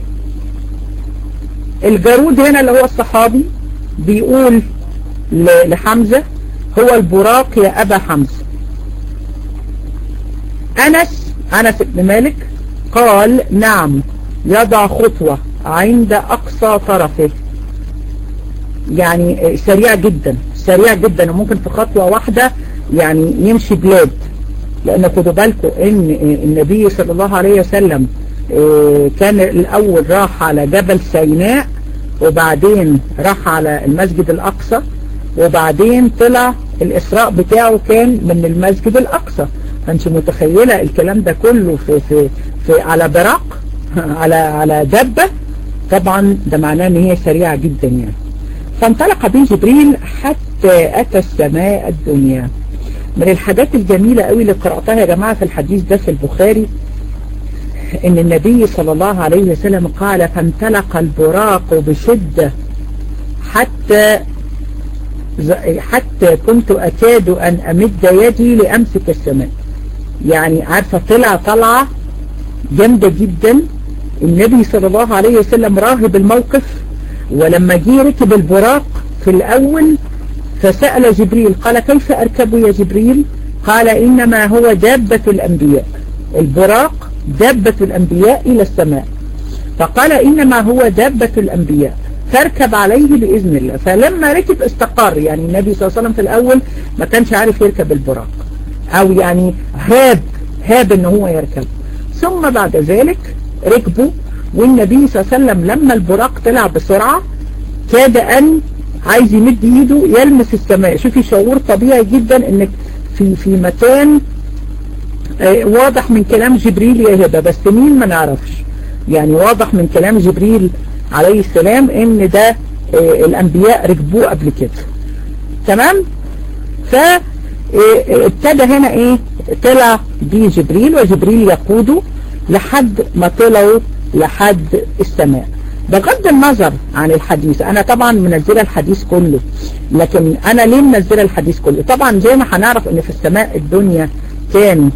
الجارود هنا اللي هو الصحابي بيقول لحمزة هو البراق يا أبا حمزة أنس أنس بن مالك قال نعم يضع خطوة عند أقصى طرفه يعني سريع جدا سريع جدا وممكن في خطوة واحدة يعني يمشي بلاد لأن خدوا بالكم إن النبي صلى الله عليه وسلم كان الأول راح على جبل سيناء وبعدين راح على المسجد الأقصى وبعدين طلع الإسراء بتاعه كان من المسجد الأقصى فانت متخيلة الكلام ده كله في, في, في على براق على على دبة طبعا ده معناه ان هي سريعة جدا يعني فانطلق به جبريل حتى اتى السماء الدنيا من الحاجات الجميلة قوي اللي قرأتها يا جماعة في الحديث ده في البخاري ان النبي صلى الله عليه وسلم قال فانطلق البراق بشدة حتى حتى كنت أكاد أن أمد يدي لأمسك السماء يعني عارفة طلع طلعة جامدة جدا النبي صلى الله عليه وسلم راهب الموقف ولما جه ركب البراق في الأول فسأل جبريل قال كيف أركب يا جبريل قال إنما هو دابة الأنبياء البراق دابة الأنبياء إلى السماء فقال إنما هو دابة الأنبياء فاركب عليه بإذن الله فلما ركب استقر يعني النبي صلى الله عليه وسلم في الأول ما كانش عارف يركب البراق أو يعني هاب هاب ان هو يركب ثم بعد ذلك ركبوا والنبي صلى الله عليه وسلم لما البراق طلع بسرعة كاد أن عايز يمد ايده يلمس السماء شوفي شعور طبيعي جدا انك في في مكان اه واضح من كلام جبريل يا هبة بس مين ما نعرفش يعني واضح من كلام جبريل عليه السلام ان ده اه الانبياء ركبوه قبل كده تمام فابتدى هنا ايه طلع بيه جبريل وجبريل يقوده لحد ما طلعوا لحد السماء بغض النظر عن الحديث انا طبعا منزله الحديث كله لكن انا ليه منزله الحديث كله طبعا زي ما هنعرف ان في السماء الدنيا كان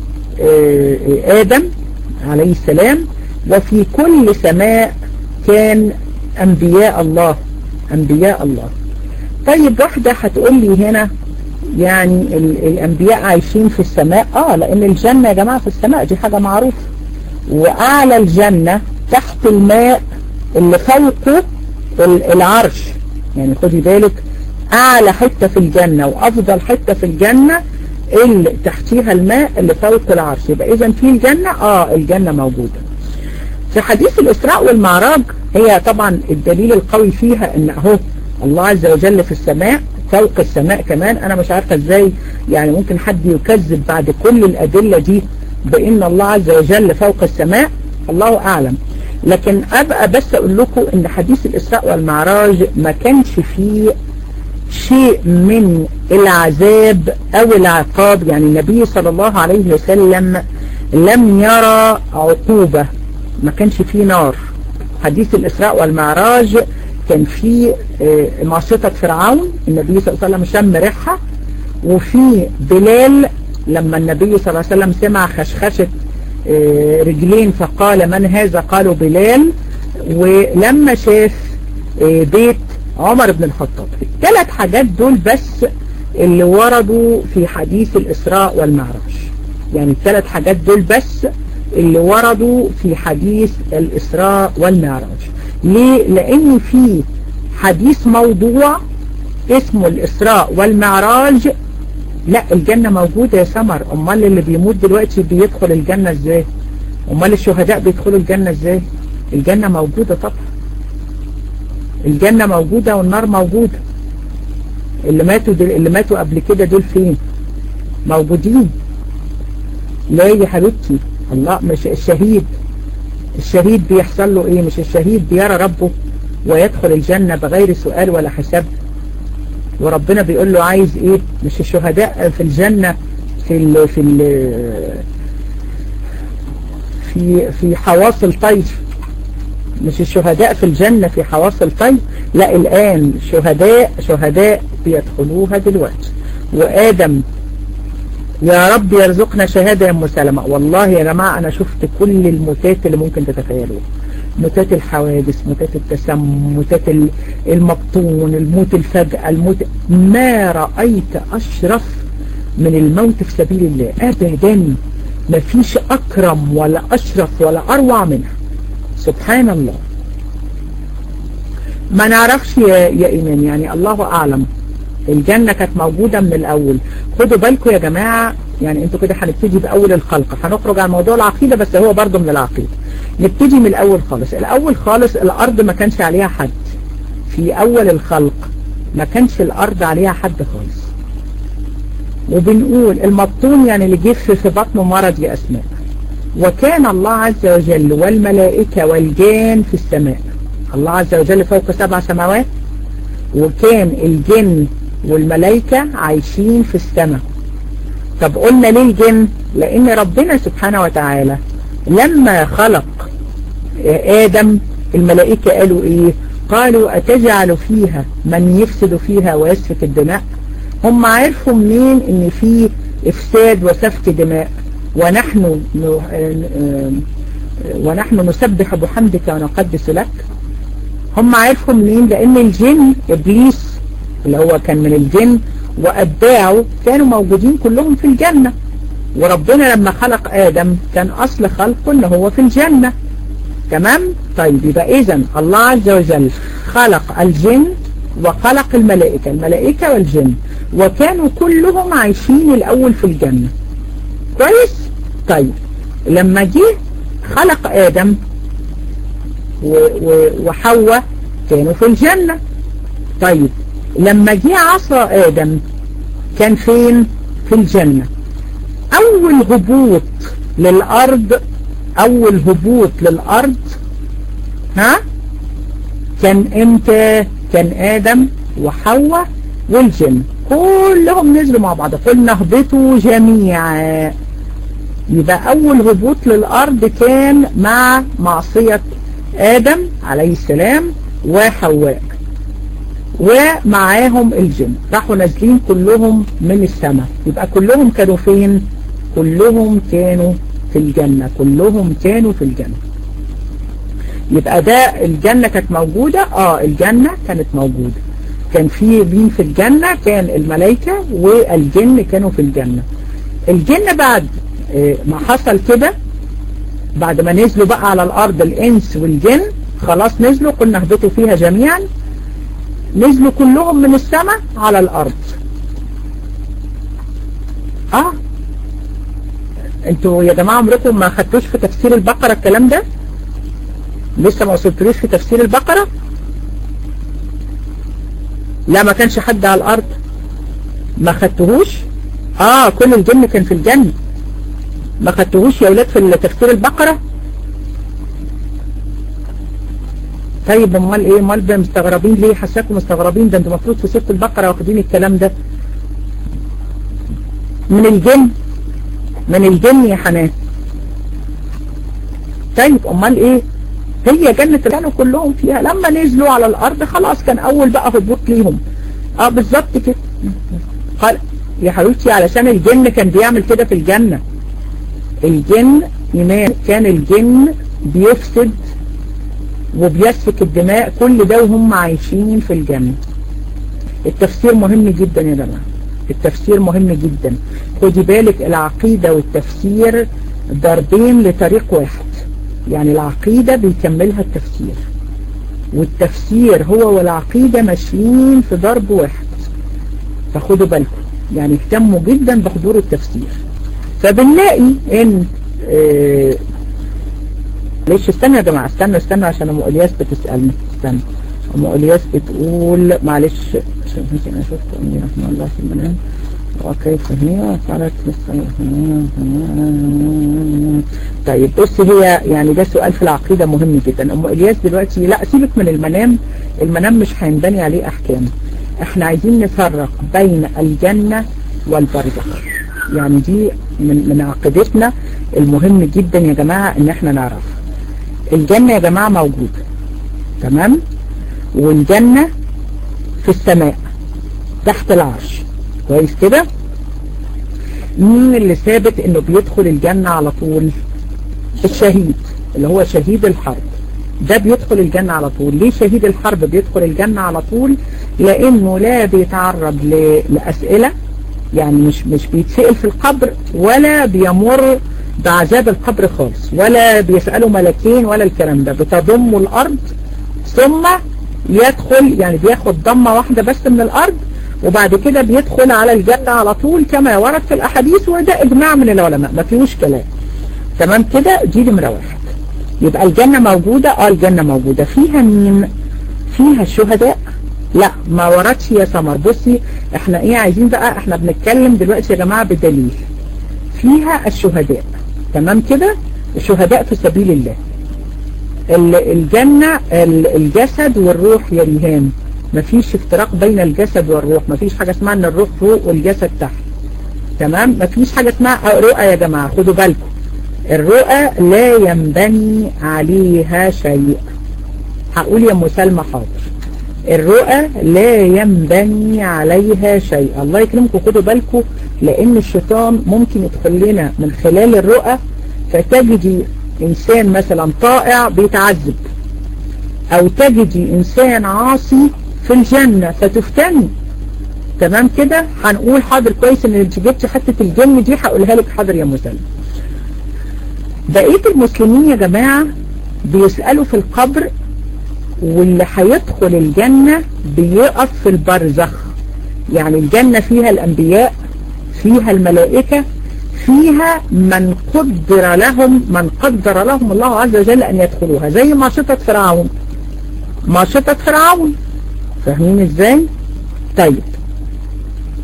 ادم عليه السلام وفي كل سماء كان انبياء الله انبياء الله طيب واحدة هتقول لي هنا يعني الانبياء عايشين في السماء اه لان الجنة يا جماعة في السماء دي حاجة معروفة واعلى الجنة تحت الماء اللي فوقه العرش يعني خدي بالك اعلى حتة في الجنة وافضل حتة في الجنة اللي تحتيها الماء اللي فوق العرش يبقى اذا في الجنة اه الجنة موجودة في حديث الاسراء والمعراج هي طبعا الدليل القوي فيها ان اهو الله عز وجل في السماء فوق السماء كمان انا مش عارفة ازاي يعني ممكن حد يكذب بعد كل الادلة دي بان الله عز وجل فوق السماء الله اعلم لكن ابقى بس اقول لكم ان حديث الاسراء والمعراج ما كانش فيه شيء من العذاب او العقاب يعني النبي صلى الله عليه وسلم لم يرى عقوبة ما كانش فيه نار حديث الاسراء والمعراج كان فيه معصية فرعون النبي صلى الله عليه وسلم شم ريحها وفي بلال لما النبي صلى الله عليه وسلم سمع خشخشة رجلين فقال من هذا قالوا بلال ولما شاف بيت عمر بن الخطاب الثلاث حاجات دول بس اللي وردوا في حديث الإسراء والمعراج يعني الثلاث حاجات دول بس اللي وردوا في حديث الإسراء والمعراج ليه؟ لأن في حديث موضوع اسمه الإسراء والمعراج لا الجنة موجودة يا سمر امال اللي بيموت دلوقتي بيدخل الجنة ازاي امال الشهداء بيدخلوا الجنة ازاي الجنة موجودة طبعا الجنة موجودة والنار موجودة اللي ماتوا دل... اللي ماتوا قبل كده دول فين موجودين لا يا حبيبتي الله مش الشهيد الشهيد بيحصل له ايه مش الشهيد بيرى ربه ويدخل الجنة بغير سؤال ولا حساب وربنا بيقول له عايز ايه مش الشهداء في الجنة في ال في ال في في حواصل طيف مش الشهداء في الجنة في حواصل طيف لا الآن شهداء شهداء بيدخلوها دلوقتي وآدم يا رب يرزقنا شهادة يا أم سلمة والله يا جماعة أنا شفت كل الموتات اللي ممكن تتخيلوها موتات الحوادث موتات التسمم موتات المبطون الموت الفجأة الموت ما رأيت أشرف من الموت في سبيل الله أبدا ما فيش أكرم ولا أشرف ولا أروع منها سبحان الله ما نعرفش يا, يا إيمان يعني الله أعلم الجنة كانت موجودة من الأول خدوا بالكم يا جماعة يعني انتوا كده هنبتدي بأول الخلق هنخرج عن موضوع العقيدة بس هو برضو من العقيدة نبتدي من الأول خالص الأول خالص الأرض ما كانش عليها حد في أول الخلق ما كانش الأرض عليها حد خالص وبنقول المبطون يعني اللي جه في بطنه مرض يا أسماء وكان الله عز وجل والملائكة والجان في السماء الله عز وجل فوق سبع سماوات وكان الجن والملائكة عايشين في السماء طب قلنا ليه الجن لأن ربنا سبحانه وتعالى لما خلق آدم الملائكة قالوا إيه قالوا أتجعل فيها من يفسد فيها ويسفك الدماء هم عرفوا منين ان في افساد وسفك دماء ونحن ونحن نسبح بحمدك ونقدس لك هم عرفوا منين لان الجن ابليس اللي هو كان من الجن واتباعه كانوا موجودين كلهم في الجنة وربنا لما خلق ادم كان اصل خلقه ان هو في الجنة تمام طيب يبقى اذا الله عز وجل خلق الجن وخلق الملائكة الملائكة والجن وكانوا كلهم عايشين الأول في الجنة كويس طيب لما جه خلق آدم وحواء كانوا في الجنة طيب لما جه عصى آدم كان فين في الجنة اول هبوط للارض اول هبوط للارض ها كان امتى كان ادم وحواء والجن كلهم نزلوا مع بعض قلنا اهبطوا جميعا يبقى اول هبوط للارض كان مع معصية ادم عليه السلام وحواء ومعاهم الجن راحوا نازلين كلهم من السماء يبقى كلهم كانوا فين كلهم كانوا في الجنة كلهم كانوا في الجنة يبقى ده الجنة كانت موجودة اه الجنة كانت موجودة كان في مين في الجنة كان الملائكة والجن كانوا في الجنة الجن بعد ما حصل كده بعد ما نزلوا بقى على الارض الانس والجن خلاص نزلوا قلنا اهبطوا فيها جميعا نزلوا كلهم من السماء على الارض اه انتوا يا جماعة عمركم ما خدتوش في تفسير البقرة الكلام ده لسه ما وصلتلوش في تفسير البقرة لا ما كانش حد على الارض ما خدتهوش اه كل الجن كان في الجنة ما خدتهوش يا اولاد في تفسير البقرة طيب امال ايه امال مستغربين ليه حساكم مستغربين ده انتوا المفروض في سوره البقرة واخدين الكلام ده من الجن من الجن يا حنان طيب امال ايه هي جنة كانوا كلهم فيها لما نزلوا على الارض خلاص كان اول بقى هبوط ليهم اه بالظبط كده قال يا حبيبتي علشان الجن كان بيعمل كده في الجنة الجن إيمان كان الجن بيفسد وبيسفك الدماء كل ده وهم عايشين في الجنة التفسير مهم جدا يا جماعة التفسير مهم جدا خدي بالك العقيدة والتفسير ضربين لطريق واحد يعني العقيدة بيكملها التفسير والتفسير هو والعقيدة ماشيين في ضرب واحد فخدوا بالكم يعني اهتموا جدا بحضور التفسير فبنلاقي ان اه ليش استنى يا جماعة استنى استنى عشان ام الياس بتسألني استنى ام الياس بتقول معلش عشان انا شفت امي رحمه الله في المنام وكيف هي فعلت طيب بص هي يعني ده سؤال في العقيدة مهم جدا ام الياس دلوقتي لا سيبك من المنام المنام مش هينبني عليه احكام احنا عايزين نفرق بين الجنة والبرزخ يعني دي من, من عقيدتنا المهم جدا يا جماعة ان احنا نعرف الجنة يا جماعة موجودة تمام والجنة في السماء تحت العرش كويس كده مين اللي ثابت انه بيدخل الجنة على طول الشهيد اللي هو شهيد الحرب ده بيدخل الجنة على طول ليه شهيد الحرب بيدخل الجنة على طول لانه لا بيتعرض لأسئلة يعني مش مش بيتسأل في القبر ولا بيمر بعذاب القبر خالص ولا بيسألوا ملكين ولا الكلام ده بتضم الأرض ثم يدخل يعني بياخد ضمة واحدة بس من الأرض وبعد كده بيدخل على الجنة على طول كما ورد في الأحاديث وده إجماع من العلماء ما فيهوش كلام تمام كده دي نمرة واحد يبقى الجنة موجودة اه الجنة موجودة فيها مين فيها الشهداء لا ما وردش يا سمر بصي احنا ايه عايزين بقى احنا بنتكلم دلوقتي يا جماعة بدليل فيها الشهداء تمام كده الشهداء في سبيل الله الجنة الجسد والروح يا ريهام مفيش افتراق بين الجسد والروح مفيش حاجة اسمها ان الروح فوق والجسد تحت تمام مفيش حاجة اسمها رؤى يا جماعة خدوا بالكم الرؤى لا ينبني عليها شيء هقول يا ام سلمى حاضر الرؤى لا ينبني عليها شيء الله يكرمكم خدوا بالكم لان الشيطان ممكن يدخل لنا من خلال الرؤى فتجدي انسان مثلا طائع بيتعذب او تجدي انسان عاصي في الجنة فتفتني تمام كده هنقول حاضر كويس ان انت جبت حتة الجن دي هقولها لك حاضر يا مسلم بقية المسلمين يا جماعة بيسألوا في القبر واللي هيدخل الجنة بيقف في البرزخ يعني الجنة فيها الأنبياء فيها الملائكة فيها من قدر لهم من قدر لهم الله عز وجل أن يدخلوها زي ماشطة فرعون ماشطة فرعون فاهمين ازاي طيب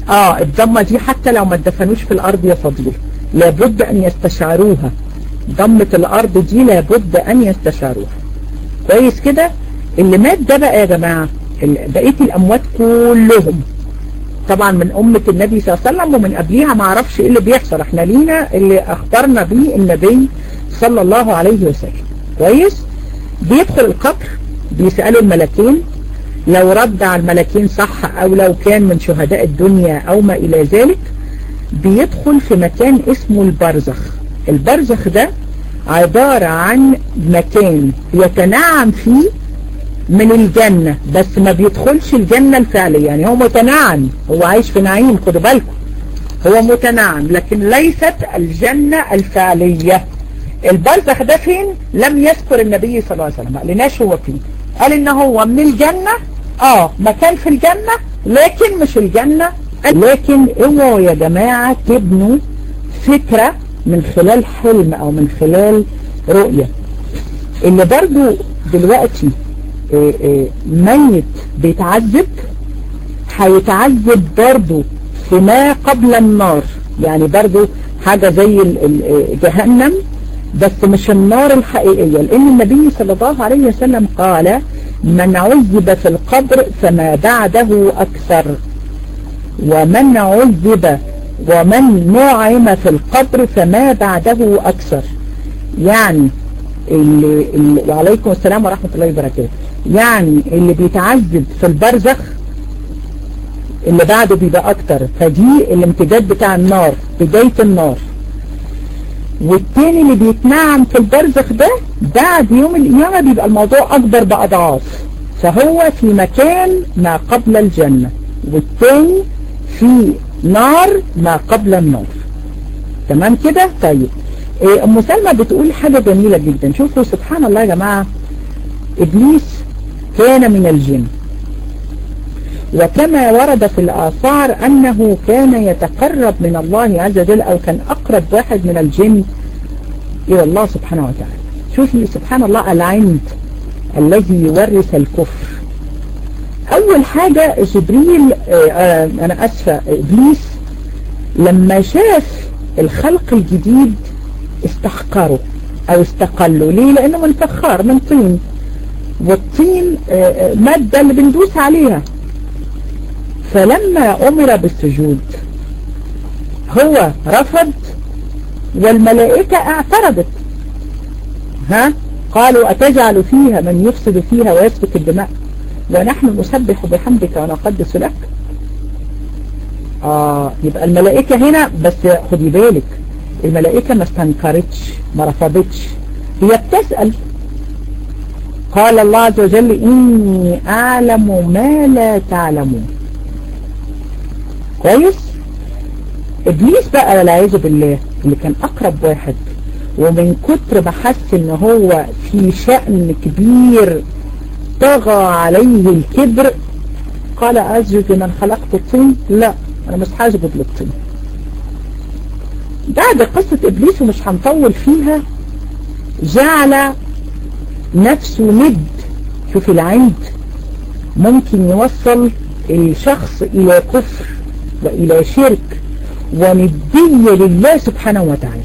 اه الضمة دي حتى لو ما اتدفنوش في الارض يا فضيل لابد ان يستشعروها ضمة الارض دي لابد ان يستشعروها كويس كده اللي مات ده بقى يا جماعة بقية الاموات كلهم طبعا من امة النبي صلى الله عليه وسلم ومن قبليها ما عرفش ايه اللي بيحصل احنا لينا اللي اخبرنا بيه النبي صلى الله عليه وسلم كويس بيدخل القبر بيسألوا الملكين لو رد على الملكين صح او لو كان من شهداء الدنيا او ما الى ذلك بيدخل في مكان اسمه البرزخ البرزخ ده عبارة عن مكان يتنعم فيه من الجنة بس ما بيدخلش الجنة الفعلية يعني هو متنعم هو عايش في نعيم خدوا بالكم هو متنعم لكن ليست الجنة الفعلية البرزخ ده فين لم يذكر النبي صلى الله عليه وسلم ما قالناش هو فين قال ان هو من الجنة اه مكان في الجنة لكن مش الجنة لكن اوعوا يا جماعة تبنوا فكرة من خلال حلم او من خلال رؤية اللي برضو دلوقتي اه اه ميت بيتعذب هيتعذب برضو في ما قبل النار يعني برضو حاجة زي جهنم بس مش النار الحقيقية لأن النبي صلى الله عليه وسلم قال من عذب في القبر فما بعده أكثر ومن عذب ومن نعم في القبر فما بعده أكثر يعني اللي, اللي وعليكم السلام ورحمة الله وبركاته يعني اللي بيتعذب في البرزخ اللي بعده بيبقى أكتر فدي الامتداد بتاع النار بداية النار والتاني اللي بيتنعم في البرزخ ده بعد يوم القيامة بيبقى الموضوع أكبر بأضعاف فهو في مكان ما قبل الجنة والتاني في نار ما قبل النار تمام كده طيب إيه أم سلمى بتقول حاجة جميلة جدا شوفوا سبحان الله يا جماعة إبليس كان من الجن وكما ورد في الآثار أنه كان يتقرب من الله عز وجل أو كان أقرب واحد من الجن إلى الله سبحانه وتعالى شوفي سبحان الله العند الذي يورث الكفر أول حاجة جبريل آه أنا أسفة إبليس لما شاف الخلق الجديد استحقره أو استقله ليه لأنه من فخار من طين والطين آه مادة اللي بندوس عليها فلما أمر بالسجود هو رفض والملائكة اعترضت ها قالوا أتجعل فيها من يفسد فيها ويسفك الدماء ونحن نسبح بحمدك ونقدس لك آه يبقى الملائكة هنا بس خدي بالك الملائكة ما استنكرتش ما رفضتش هي بتسأل قال الله عز وجل إني أعلم ما لا تعلمون كويس ابليس بقى والعياذ بالله اللي كان اقرب واحد ومن كتر ما حس ان هو في شأن كبير طغى عليه الكبر قال اسجد لمن خلقت الطين لا انا مش هسجد للطين بعد قصة ابليس ومش هنطول فيها جعل نفسه ند شوف العند ممكن يوصل الشخص الى كفر وإلى شرك وندية لله سبحانه وتعالى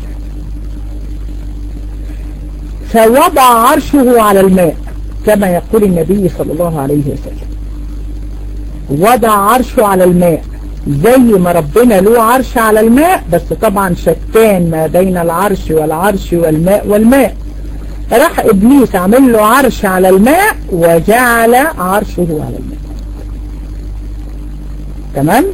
فوضع عرشه على الماء كما يقول النبي صلى الله عليه وسلم وضع عرشه على الماء زي ما ربنا له عرش على الماء بس طبعا شتان ما بين العرش والعرش والماء والماء راح إبليس عمل له عرش على الماء وجعل عرشه على الماء تمام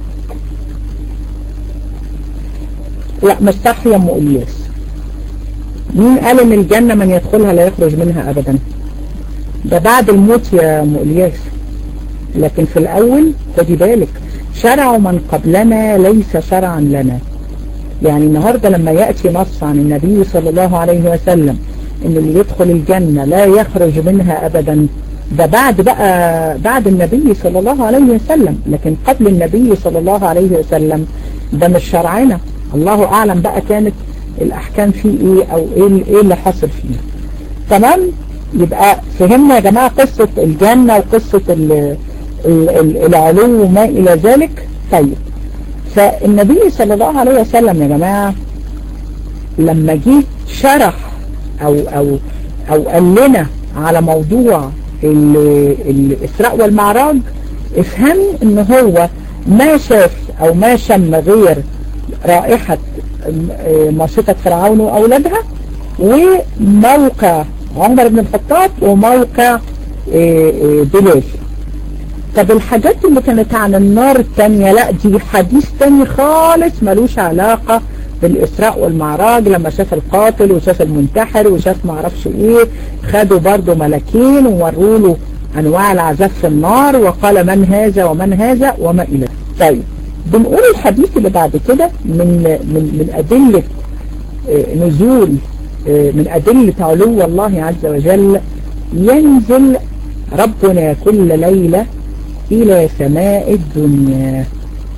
لا مش صح يا ام الياس مين قال ان الجنة من يدخلها لا يخرج منها ابدا ده بعد الموت يا ام الياس لكن في الاول خدي بالك شرع من قبلنا ليس شرعا لنا يعني النهاردة لما يأتي نص عن النبي صلى الله عليه وسلم ان اللي يدخل الجنة لا يخرج منها ابدا ده بعد بقى بعد النبي صلى الله عليه وسلم لكن قبل النبي صلى الله عليه وسلم ده مش شرعنا الله اعلم بقى كانت الاحكام فيه ايه او ايه ايه اللي حصل فيه تمام يبقى فهمنا يا جماعة قصة الجنة وقصة ال ال ال العلو وما الى ذلك طيب فالنبي صلى الله عليه وسلم يا جماعة لما جه شرح او او او قال لنا على موضوع الاسراء والمعراج افهم ان هو ما شاف او ما شم غير رائحة ماشطة فرعون واولادها وموقع عمر بن الخطاب وموقع بلال طب الحاجات اللي كانت عن النار التانية لا دي حديث تاني خالص ملوش علاقة بالإسراء والمعراج لما شاف القاتل وشاف المنتحر وشاف معرفش ايه خدوا برضو ملكين ووروا له انواع العذاب في النار وقال من هذا ومن هذا وما الى طيب بنقول الحديث اللي بعد كده من من من ادله نزول من ادله علو الله عز وجل ينزل ربنا كل ليله الى سماء الدنيا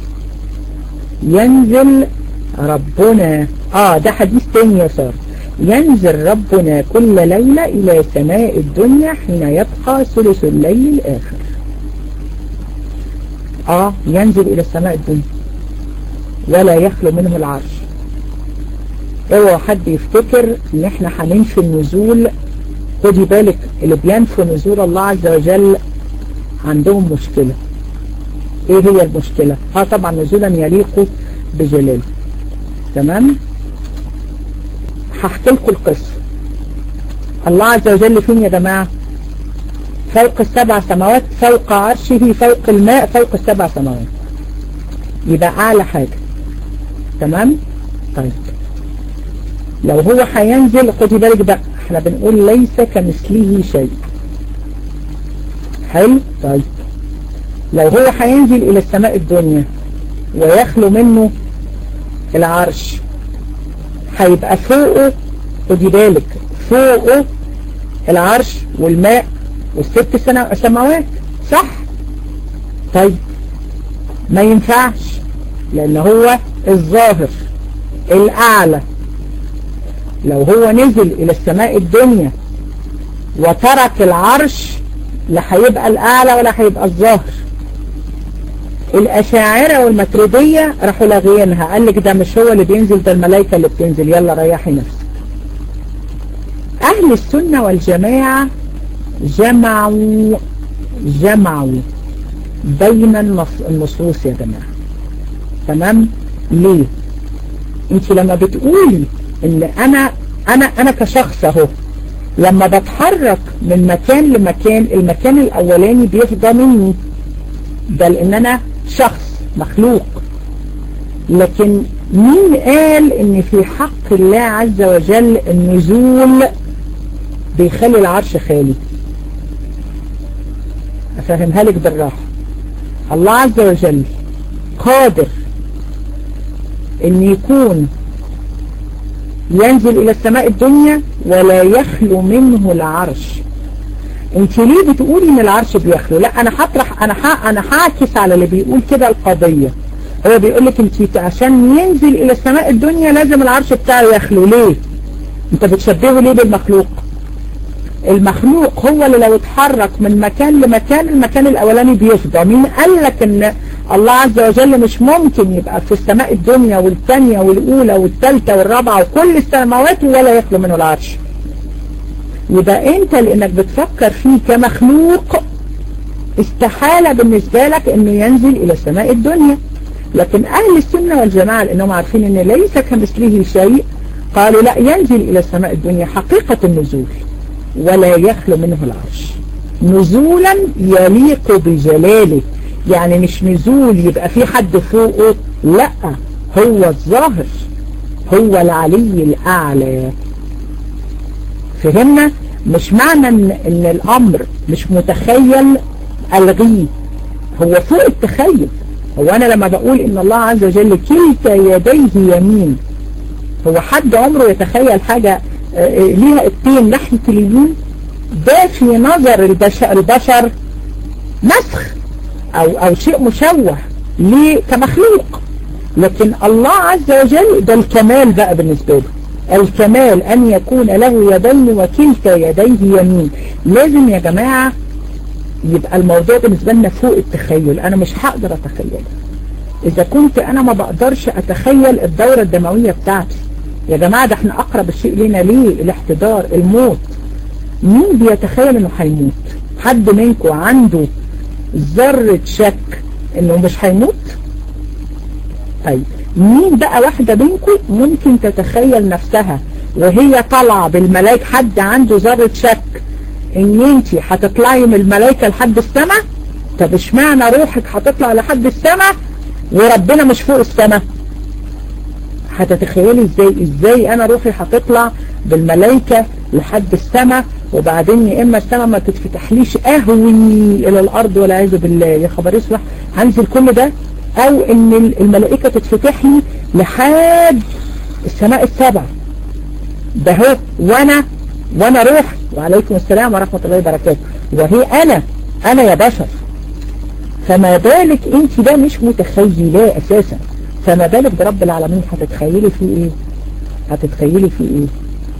ينزل ربنا اه ده حديث تاني يا سار ينزل ربنا كل ليلة إلى سماء الدنيا حين يبقى ثلث الليل الآخر آه ينزل إلى سماء الدنيا ولا يخلو منه العرش اوعى حد يفتكر ان احنا هننفي النزول خدي بالك اللي بينفوا نزول الله عز وجل عندهم مشكلة ايه هي المشكلة اه طبعا نزولا يليق بجلاله تمام هحكي لكم القصة الله عز وجل فين يا جماعة فوق السبع سماوات فوق عرشه فوق الماء فوق السبع سماوات يبقى أعلى حاجة تمام طيب لو هو هينزل خدي بالك بقى احنا بنقول ليس كمثله شيء حلو طيب لو هو هينزل الى السماء الدنيا ويخلو منه العرش هيبقى فوقه خدي بالك فوقه العرش والماء والست سماوات صح طيب ما ينفعش لان هو الظاهر الاعلى لو هو نزل الى السماء الدنيا وترك العرش لا هيبقى الاعلى ولا هيبقى الظاهر الاشاعرة والمتردية راحوا لاغيينها قال لك ده مش هو اللي بينزل ده الملائكة اللي بتنزل يلا ريحي نفسك اهل السنة والجماعة جمعوا جمعوا بين النصوص يا جماعة تمام ليه انت لما بتقولي ان انا انا انا كشخص اهو لما بتحرك من مكان لمكان المكان الاولاني بيفضى مني ده لان انا شخص مخلوق لكن مين قال ان في حق الله عز وجل النزول بيخلي العرش خالي افهمها لك بالراحة الله عز وجل قادر ان يكون ينزل الى السماء الدنيا ولا يخلو منه العرش انت ليه بتقولي ان العرش بيخلو لا انا هطرح انا ح... انا هعكس على اللي بيقول كده القضية هو بيقول لك انت عشان ينزل الى السماء الدنيا لازم العرش بتاعه يخلو ليه انت بتشبهه ليه بالمخلوق المخلوق هو اللي لو اتحرك من مكان لمكان المكان الاولاني بيفضى مين قال لك ان الله عز وجل مش ممكن يبقى في السماء الدنيا والثانية والاولى والثالثة والرابعة وكل السماوات ولا يخلو منه العرش يبقى انت لانك بتفكر فيه كمخلوق استحالة بالنسبة لك انه ينزل الى سماء الدنيا لكن اهل السنة والجماعة لانهم عارفين ان ليس كمثله شيء قالوا لا ينزل الى سماء الدنيا حقيقة النزول ولا يخلو منه العرش نزولا يليق بجلاله يعني مش نزول يبقى في حد فوقه لا هو الظاهر هو العلي الأعلى فهمنا مش معنى ان, إن الأمر مش متخيل ألغيه هو فوق التخيل هو أنا لما بقول إن الله عز وجل كلتا يديه يمين هو حد عمره يتخيل حاجة ليها التين ناحية اليمين ده في نظر البشر, البشر مسخ أو, أو شيء مشوه ليه كمخلوق لكن الله عز وجل ده الكمال بقى بالنسبة له الكمال أن يكون له يدين وكلتا يديه يمين لازم يا جماعة يبقى الموضوع بالنسبة لنا فوق التخيل أنا مش هقدر أتخيله اذا كنت انا ما بقدرش اتخيل الدورة الدموية بتاعتي يا جماعة ده احنا اقرب الشيء لنا ليه الاحتضار الموت مين بيتخيل انه هيموت حد منكم عنده ذرة شك انه مش هيموت طيب مين بقى واحدة منكم ممكن تتخيل نفسها وهي طالعة بالملاك حد عنده ذرة شك ان انت هتطلعي من الملائكة لحد السماء طب اشمعنى روحك هتطلع لحد السماء وربنا مش فوق السماء هتتخيلي ازاي ازاي انا روحي هتطلع بالملائكة لحد السماء وبعدين يا اما السماء ما تتفتحليش اهوي الى الارض والعياذ بالله يا خبر اسمح هنزل كل ده او ان الملائكة تتفتح لي لحد السماء السبع ده هو وانا وانا روح وعليكم السلام ورحمة الله وبركاته وهي انا انا يا بشر فما بالك انت ده مش متخيلاه اساسا فما بالك برب العالمين هتتخيلي فيه ايه هتتخيلي فيه ايه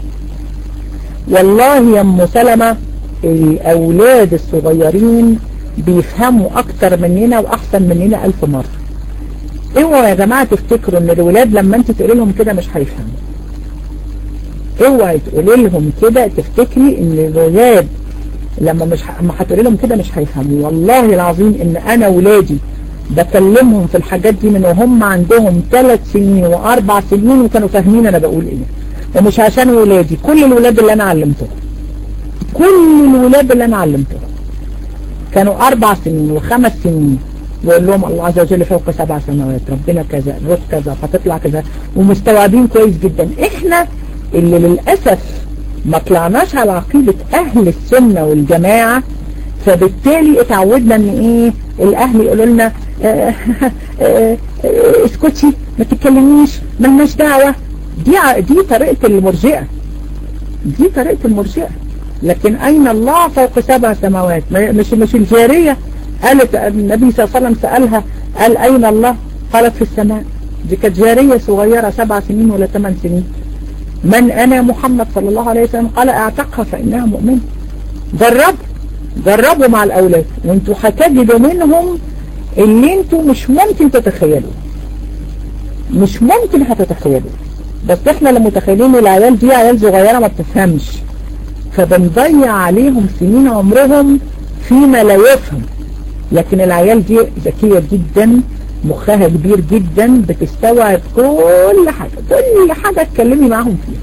والله يا ام سلمة الاولاد الصغيرين بيفهموا اكتر مننا واحسن مننا الف مرة اوعوا يا جماعة تفتكروا ان الولاد لما انت تقولي لهم كده مش هيفهموا اوعي تقولي لهم كده تفتكري ان الولاد لما مش ما هتقولي لهم كده مش هيفهموا والله العظيم ان انا ولادي بكلمهم في الحاجات دي من وهم عندهم ثلاث سنين واربع سنين وكانوا فاهمين انا بقول ايه ومش عشان ولادي كل الولاد اللي انا علمتهم كل الولاد اللي انا علمتهم كانوا اربع سنين وخمس سنين بقول لهم الله عز وجل فوق سبع سماوات ربنا كذا الروح كذا هتطلع كذا ومستوعبين كويس جدا احنا اللي للأسف ما طلعناش على عقيدة اهل السنة والجماعة فبالتالي اتعودنا ان ايه الاهل يقولوا لنا اه اه اه اسكتي ما تتكلميش ملناش دعوة دي دي طريقة المرجئة دي طريقة المرجئة لكن اين الله فوق سبع سماوات مش مش الجارية قالت النبي صلى الله عليه وسلم سألها قال اين الله قالت في السماء دي كانت جارية صغيرة سبع سنين ولا ثمان سنين من انا محمد صلى الله عليه وسلم قال اعتقها فانها مؤمنة جربوا جربوا مع الاولاد وانتوا هتجدوا منهم اللي انتوا مش ممكن تتخيلوا مش ممكن هتتخيلوا بس احنا اللي متخيلين العيال دي عيال صغيرة ما بتفهمش فبنضيع عليهم سنين عمرهم فيما لا يفهم لكن العيال دي ذكية جدا مخها كبير جدا بتستوعب كل حاجة كل حاجة اتكلمي معاهم فيها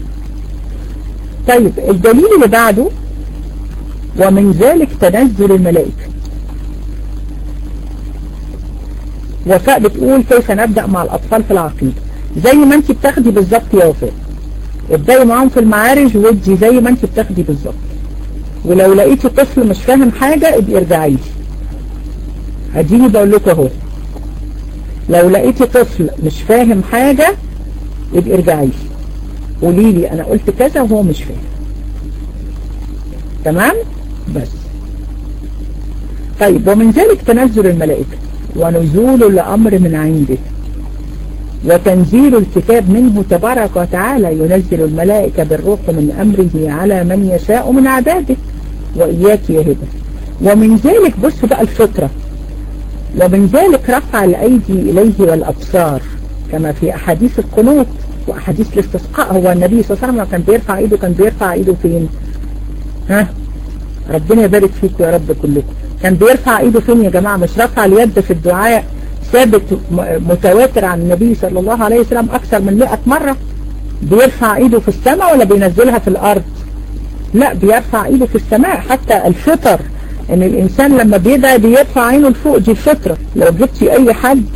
طيب الدليل اللي بعده ومن ذلك تنزل الملائكة وفاء بتقول كيف نبدأ مع الأطفال في العقيدة زي ما انت بتاخدي بالظبط يا وفاء ابدأي معاهم في المعارج ودي زي ما انت بتاخدي بالظبط ولو لقيتي طفل مش فاهم حاجة ابقي ارجعي لي اديني بقول لكم اهو لو لقيتي طفل مش فاهم حاجة ابقي ارجعي لي قولي لي انا قلت كذا وهو مش فاهم تمام بس طيب ومن ذلك تنزل الملائكة ونزول الأمر من عنده وتنزيل الكتاب منه تبارك وتعالى ينزل الملائكة بالروح من أمره على من يشاء من عباده وإياك يا هبة ومن ذلك بص بقى الفطرة ومن ذلك رفع الأيدي إليه والأبصار كما في أحاديث القنوت وأحاديث الاستسقاء هو النبي صلى الله عليه وسلم كان بيرفع إيده كان بيرفع إيده فين ها ربنا يبارك فيكم يا رب كلكم كان بيرفع ايده فين يا جماعة مش رفع اليد في الدعاء ثابت متواتر عن النبي صلى الله عليه وسلم اكثر من 100 مرة بيرفع ايده في السماء ولا بينزلها في الارض لا بيرفع ايده في السماء حتى الفطر ان الانسان لما بيدعي بيرفع عينه لفوق دي الفطرة لو جبتي اي حد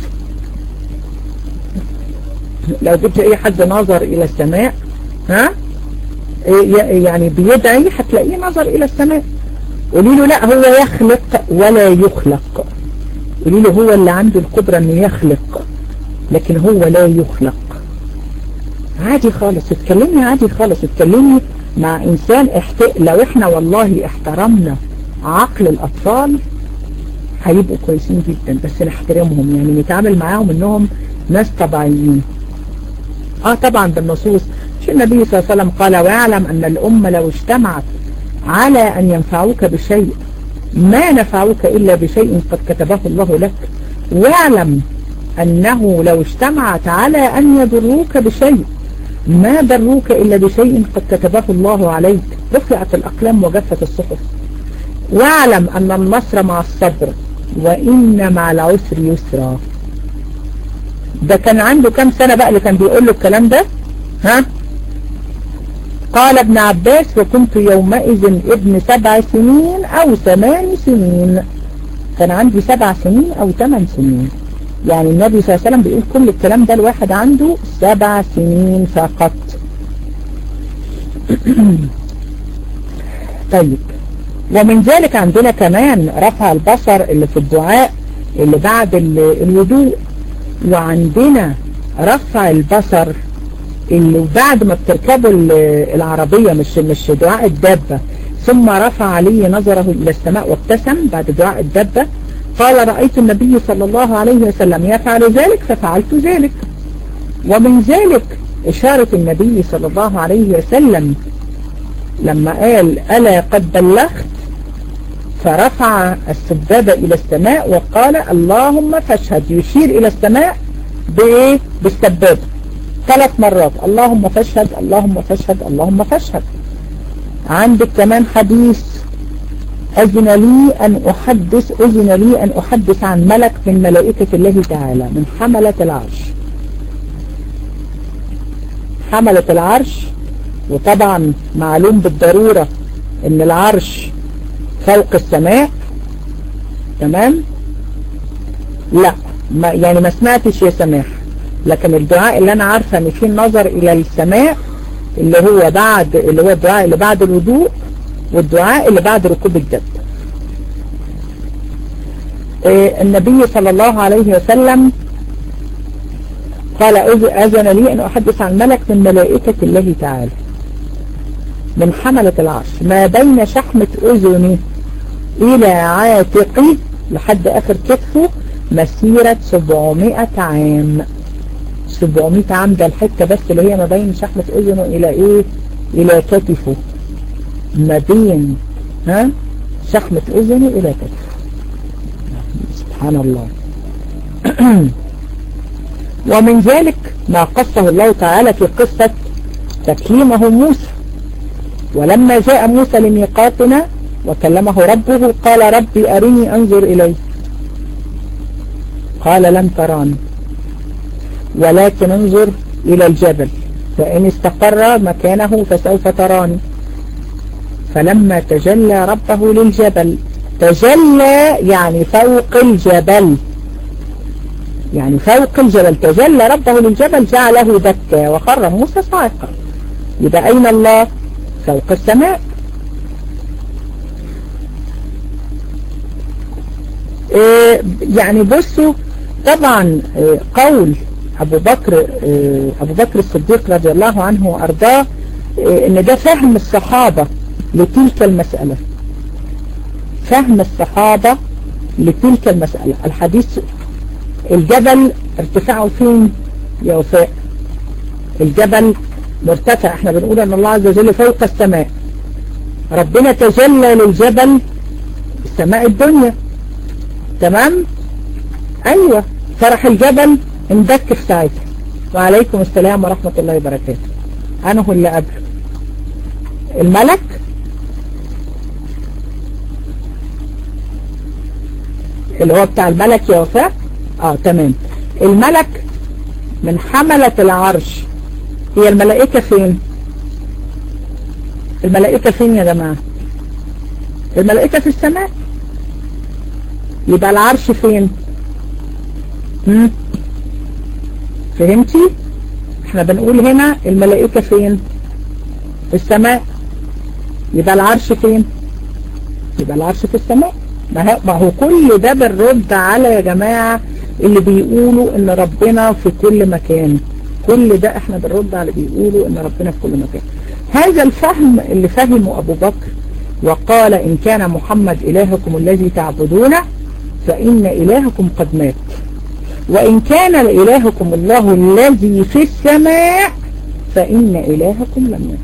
لو جبتي اي حد نظر الى السماء ها يعني بيدعي هتلاقيه نظر الى السماء قولي له لا هو يخلق ولا يخلق قولي له هو اللي عنده القدرة انه يخلق لكن هو لا يخلق عادي خالص اتكلمي عادي خالص اتكلمي مع انسان احت... لو احنا والله احترمنا عقل الاطفال هيبقوا كويسين جدا بس نحترمهم يعني نتعامل معاهم انهم ناس طبيعيين اه طبعا بالنصوص مش النبي صلى الله عليه وسلم قال واعلم ان الامة لو اجتمعت على أن ينفعوك بشيء ما نفعوك إلا بشيء قد كتبه الله لك واعلم أنه لو اجتمعت على أن يضروك بشيء ما ضروك إلا بشيء قد كتبه الله عليك رفعت الأقلام وجفت الصحف واعلم أن النصر مع الصبر وإن مع العسر يسرا ده كان عنده كام سنة بقى اللي كان بيقول له الكلام ده ها قال ابن عباس وكنت يومئذ ابن سبع سنين او ثمان سنين كان عندي سبع سنين او ثمان سنين يعني النبي صلى الله عليه وسلم بيقول كل الكلام ده الواحد عنده سبع سنين فقط طيب ومن ذلك عندنا كمان رفع البصر اللي في الدعاء اللي بعد الوضوء وعندنا رفع البصر اللي بعد ما بتركبوا العربية مش مش دعاء الدابة ثم رفع علي نظره إلى السماء وابتسم بعد دعاء الدابة قال رأيت النبي صلى الله عليه وسلم يفعل ذلك ففعلت ذلك ومن ذلك إشارة النبي صلى الله عليه وسلم لما قال ألا قد بلغت فرفع السبابة إلى السماء وقال اللهم فاشهد يشير إلى السماء بإيه بالسبابة ثلاث مرات اللهم فاشهد اللهم فاشهد اللهم فاشهد عندك كمان حديث أذن لي أن أحدث أذن لي أن أحدث عن ملك من ملائكة الله تعالى من حملة العرش حملة العرش وطبعا معلوم بالضرورة ان العرش فوق السماء تمام لا ما يعني ما سمعتش يا سماح لكن الدعاء اللي انا عارفه ان فيه النظر الى السماء اللي هو بعد اللي هو الدعاء اللي بعد الوضوء والدعاء اللي بعد ركوب الجد إيه النبي صلى الله عليه وسلم قال أذن لي أن أحدث عن ملك من ملائكة الله تعالى من حملة العرش ما بين شحمة أذني إلى عاتقي لحد آخر كتفه مسيرة 700 عام 700 عام ده الحتة بس اللي هي ما بين شحمة أذنه إلى إيه إلى كتفه ما بين ها شحمة أذنه إلى كتفه سبحان الله ومن ذلك ما قصه الله تعالى في قصة تكليمه موسى ولما جاء موسى لميقاتنا وكلمه ربه قال ربي أرني أنظر إليه قال لم تراني ولكن انظر إلى الجبل فإن استقر مكانه فسوف تراني فلما تجلى ربه للجبل تجلى يعني فوق الجبل يعني فوق الجبل تجلى ربه للجبل جعله دكا وخر موسى صاعقا يبقى أين الله فوق السماء إيه يعني بصوا طبعا إيه قول أبو بكر إيه أبو بكر الصديق رضي الله عنه وأرضاه إن ده فهم الصحابة لتلك المسألة فهم الصحابة لتلك المسألة الحديث الجبل ارتفاعه فين يا وفاء الجبل مرتفع احنا بنقول ان الله عز وجل فوق السماء ربنا تجلى للجبل السماء الدنيا تمام ايوه فرح الجبل اندك في ساعتها وعليكم السلام ورحمة الله وبركاته انا هو اللي قبل الملك اللي هو بتاع الملك يا وفاء اه تمام الملك من حملة العرش هي الملائكة فين الملائكة فين يا جماعة الملائكة في السماء يبقى العرش فين هم؟ فهمتي احنا بنقول هنا الملائكة فين في السماء يبقى العرش فين يبقى العرش في السماء ما هو كل ده بالرد على يا جماعة اللي بيقولوا ان ربنا في كل مكان كل ده احنا بنرد على بيقولوا ان ربنا في كل مكان هذا الفهم اللي فهمه ابو بكر وقال ان كان محمد الهكم الذي تعبدونه فان الهكم قد مات وان كان الهكم الله الذي في السماء فان الهكم لم يمت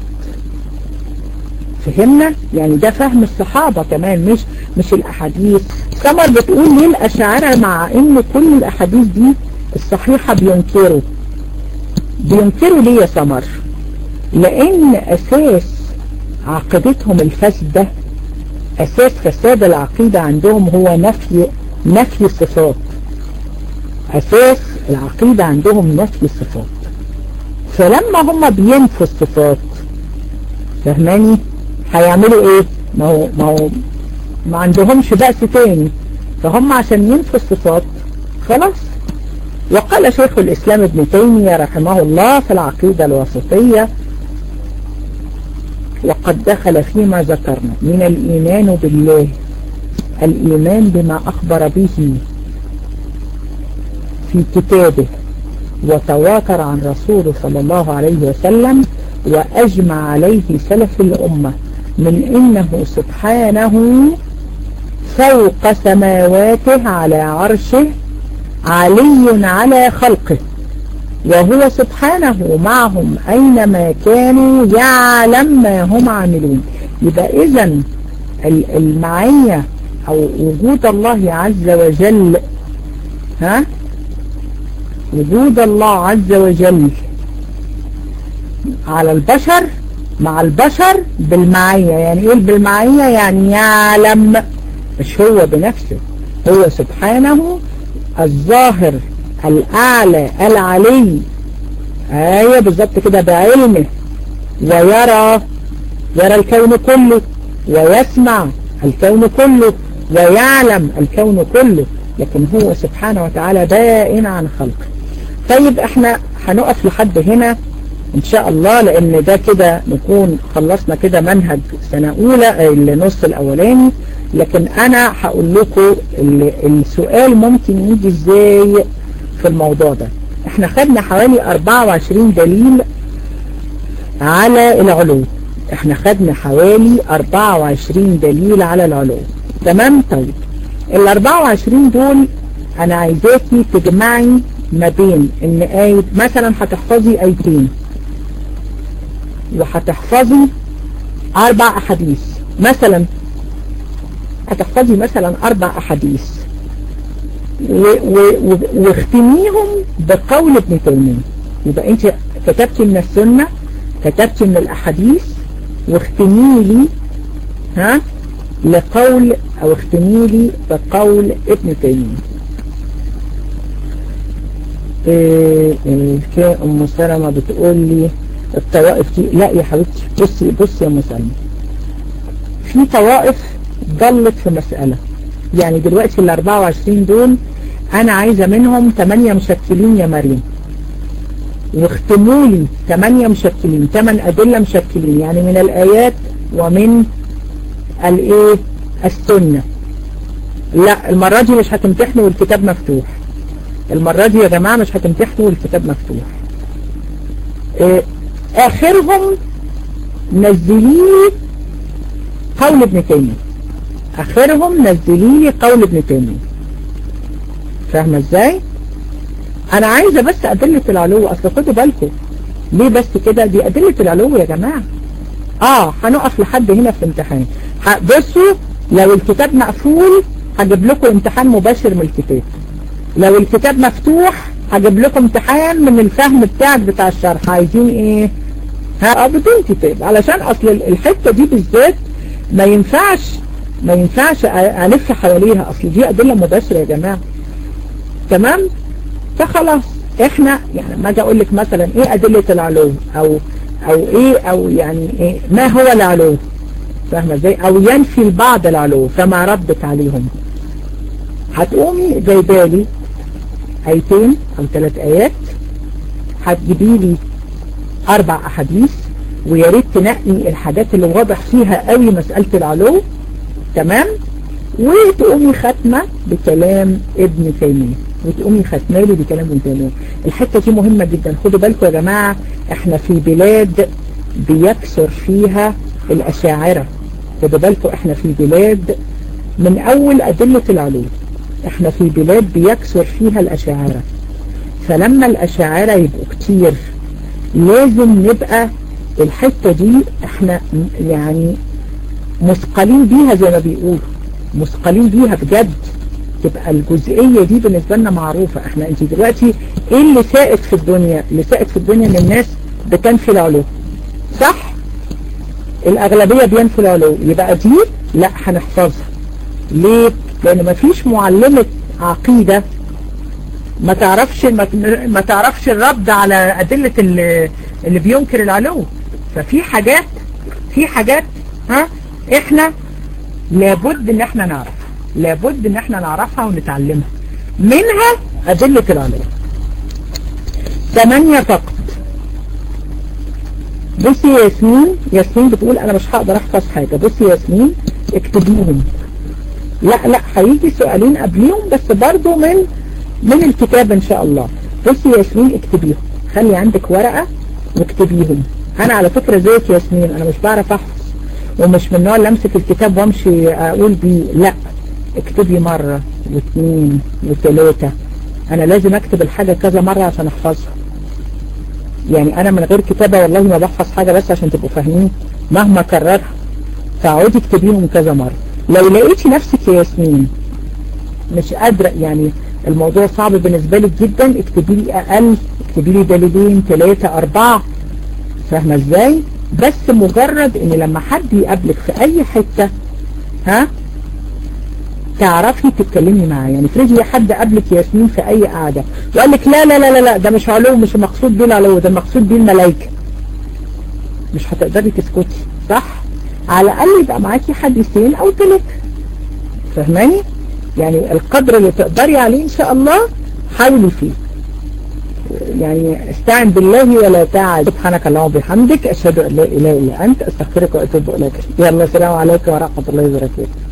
فهمنا يعني ده فهم الصحابة كمان مش مش الاحاديث سمر بتقول ليه الاشاعرة مع ان كل الاحاديث دي الصحيحة بينكروا بينكروا ليه يا سمر لان اساس عقيدتهم الفاسدة اساس فساد العقيدة عندهم هو نفي نفي الصفات اساس العقيدة عندهم نفي الصفات فلما هم بينفوا الصفات فهماني هيعملوا ايه ما هو ما هو ما عندهمش بأس تاني فهم عشان ينفوا الصفات خلاص وقال شيخ الإسلام ابن تيمية رحمه الله في العقيدة الوسطية وقد دخل فيما ذكرنا من الإيمان بالله الإيمان بما أخبر به في كتابه وتواتر عن رسوله صلى الله عليه وسلم وأجمع عليه سلف الأمة من إنه سبحانه فوق سماواته على عرشه علي على خلقه وهو سبحانه معهم أينما كانوا يعلم ما هم عاملون يبقى إذا المعية أو وجود الله عز وجل ها وجود الله عز وجل على البشر مع البشر بالمعية يعني ايه بالمعية يعني يعلم مش هو بنفسه هو سبحانه الظاهر الأعلى العلي آية بالظبط كده بعلمه ويرى يرى الكون كله ويسمع الكون كله ويعلم الكون كله لكن هو سبحانه وتعالى بائن عن خلقه طيب احنا هنقف لحد هنا ان شاء الله لان ده كده نكون خلصنا كده منهج سنة اولى النص الاولاني لكن انا هقول لكم السؤال ممكن يجي ازاي في الموضوع ده احنا خدنا حوالي 24 دليل على العلو احنا خدنا حوالي 24 دليل على العلو تمام طيب ال 24 دول انا عايزاكي تجمعي ما بين ان آية مثلا هتحفظي آيتين وهتحفظي اربع احاديث مثلا هتحفظي مثلا اربع احاديث واختميهم بقول ابن تيمية يبقى انت كتبتي من السنة كتبتي من الاحاديث واختمي لي ها لقول او اختمي لي بقول ابن تيمية ايه ايه ام سلمة بتقول لي الطوائف دي لا يا حبيبتي بصي بصي يا ام سلمة في طوائف ضلت في مسألة يعني دلوقتي ال 24 دول انا عايزة منهم 8 مشكلين يا مريم واختموا لي 8 مشكلين 8 ادلة مشكلين يعني من الايات ومن الايه السنة لا المرة دي مش هتمتحنوا والكتاب مفتوح المرة دي يا جماعة مش هتمتحنوا والكتاب مفتوح اه اخرهم نزليه قول ابن تيمية اخرهم نزليه قول ابن تيمية فاهمة ازاي انا عايزة بس ادلة العلو اصل خدوا بالكم ليه بس كده دي ادلة العلو يا جماعة اه هنقف لحد هنا في امتحان بصوا لو الكتاب مقفول هجيب لكم امتحان مباشر من الكتاب لو الكتاب مفتوح هجيب لكم امتحان من الفهم بتاعك بتاع الشرح عايزين ايه ها بدون كتاب علشان اصل الحتة دي بالذات ما ينفعش ما ينفعش الف حواليها اصل دي ادلة مباشرة يا جماعة تمام فخلاص احنا يعني ما اجي اقول لك مثلا ايه ادلة العلو او او ايه او يعني ايه ما هو العلو فاهمة ازاي او ينفي البعض العلو فما ردك عليهم هتقومي جايبالي ايتين او ثلاث ايات هتجيبي لي اربع احاديث ويا ريت تنقي الحاجات اللي واضح فيها قوي مسألة العلو تمام وتقومي ختمة بكلام ابن تيمية وتقومي ختمة لي بكلام ابن تيمية الحتة دي مهمة جدا خدوا بالكم يا جماعة احنا في بلاد بيكسر فيها الاشاعرة خدوا بالكم احنا في بلاد من اول ادلة العلو احنا في بلاد بيكسر فيها الاشاعرة فلما الاشاعرة يبقوا كتير لازم نبقى الحتة دي احنا يعني مثقلين بيها زي ما بيقولوا مثقلين بيها بجد تبقى الجزئية دي بالنسبة لنا معروفة احنا انت دلوقتي ايه اللي سائد في الدنيا اللي سائد في الدنيا ان الناس بتنفي العلو صح الاغلبية بينفي العلو يبقى دي لا هنحفظها ليه لان مفيش معلمة عقيدة ما تعرفش ما, ما تعرفش الرد على ادلة اللي, اللي بينكر العلو ففي حاجات في حاجات ها احنا لابد ان احنا نعرف لابد ان احنا نعرفها ونتعلمها منها ادلة العلو ثمانية فقط بصي يا ياسمين ياسمين بتقول انا مش هقدر احفظ حاجة بصي يا ياسمين اكتبيهم لا لا هيجي سؤالين قبليهم بس برضو من من الكتاب ان شاء الله بصي يا ياسمين اكتبيهم خلي عندك ورقة واكتبيهم انا على فكرة زيك يا ياسمين انا مش بعرف احفظ ومش من النوع اللي امسك الكتاب وامشي اقول بيه لا اكتبي مرة واثنين وثلاثة انا لازم اكتب الحاجة كذا مرة عشان احفظها يعني انا من غير كتابة والله ما بحفظ حاجة بس عشان تبقوا فاهمين مهما كررها فاقعدي اكتبيهم كذا مرة لو لقيتي نفسك يا ياسمين مش قادرة يعني الموضوع صعب بالنسبة لك جدا اكتبي لي اقل اكتبي لي دليلين ثلاثة اربعة فاهمة ازاي بس مجرد ان لما حد يقابلك في اي حتة ها تعرفي تتكلمي معاه يعني افرضي حد قابلك ياسمين في اي قعدة وقال لك لا لا لا لا لا ده مش علو مش المقصود بيه العلو ده المقصود بيه الملائكة مش هتقدري تسكتي صح على الاقل يبقى معاكي حديثين او ثلاثة فاهماني يعني القدر اللي تقدري عليه ان شاء الله حاولي فيه يعني استعن بالله ولا تعد سبحانك اللهم وبحمدك اشهد ان لا اله الا انت استغفرك واتوب اليك يلا السلام عليكم ورحمه الله وبركاته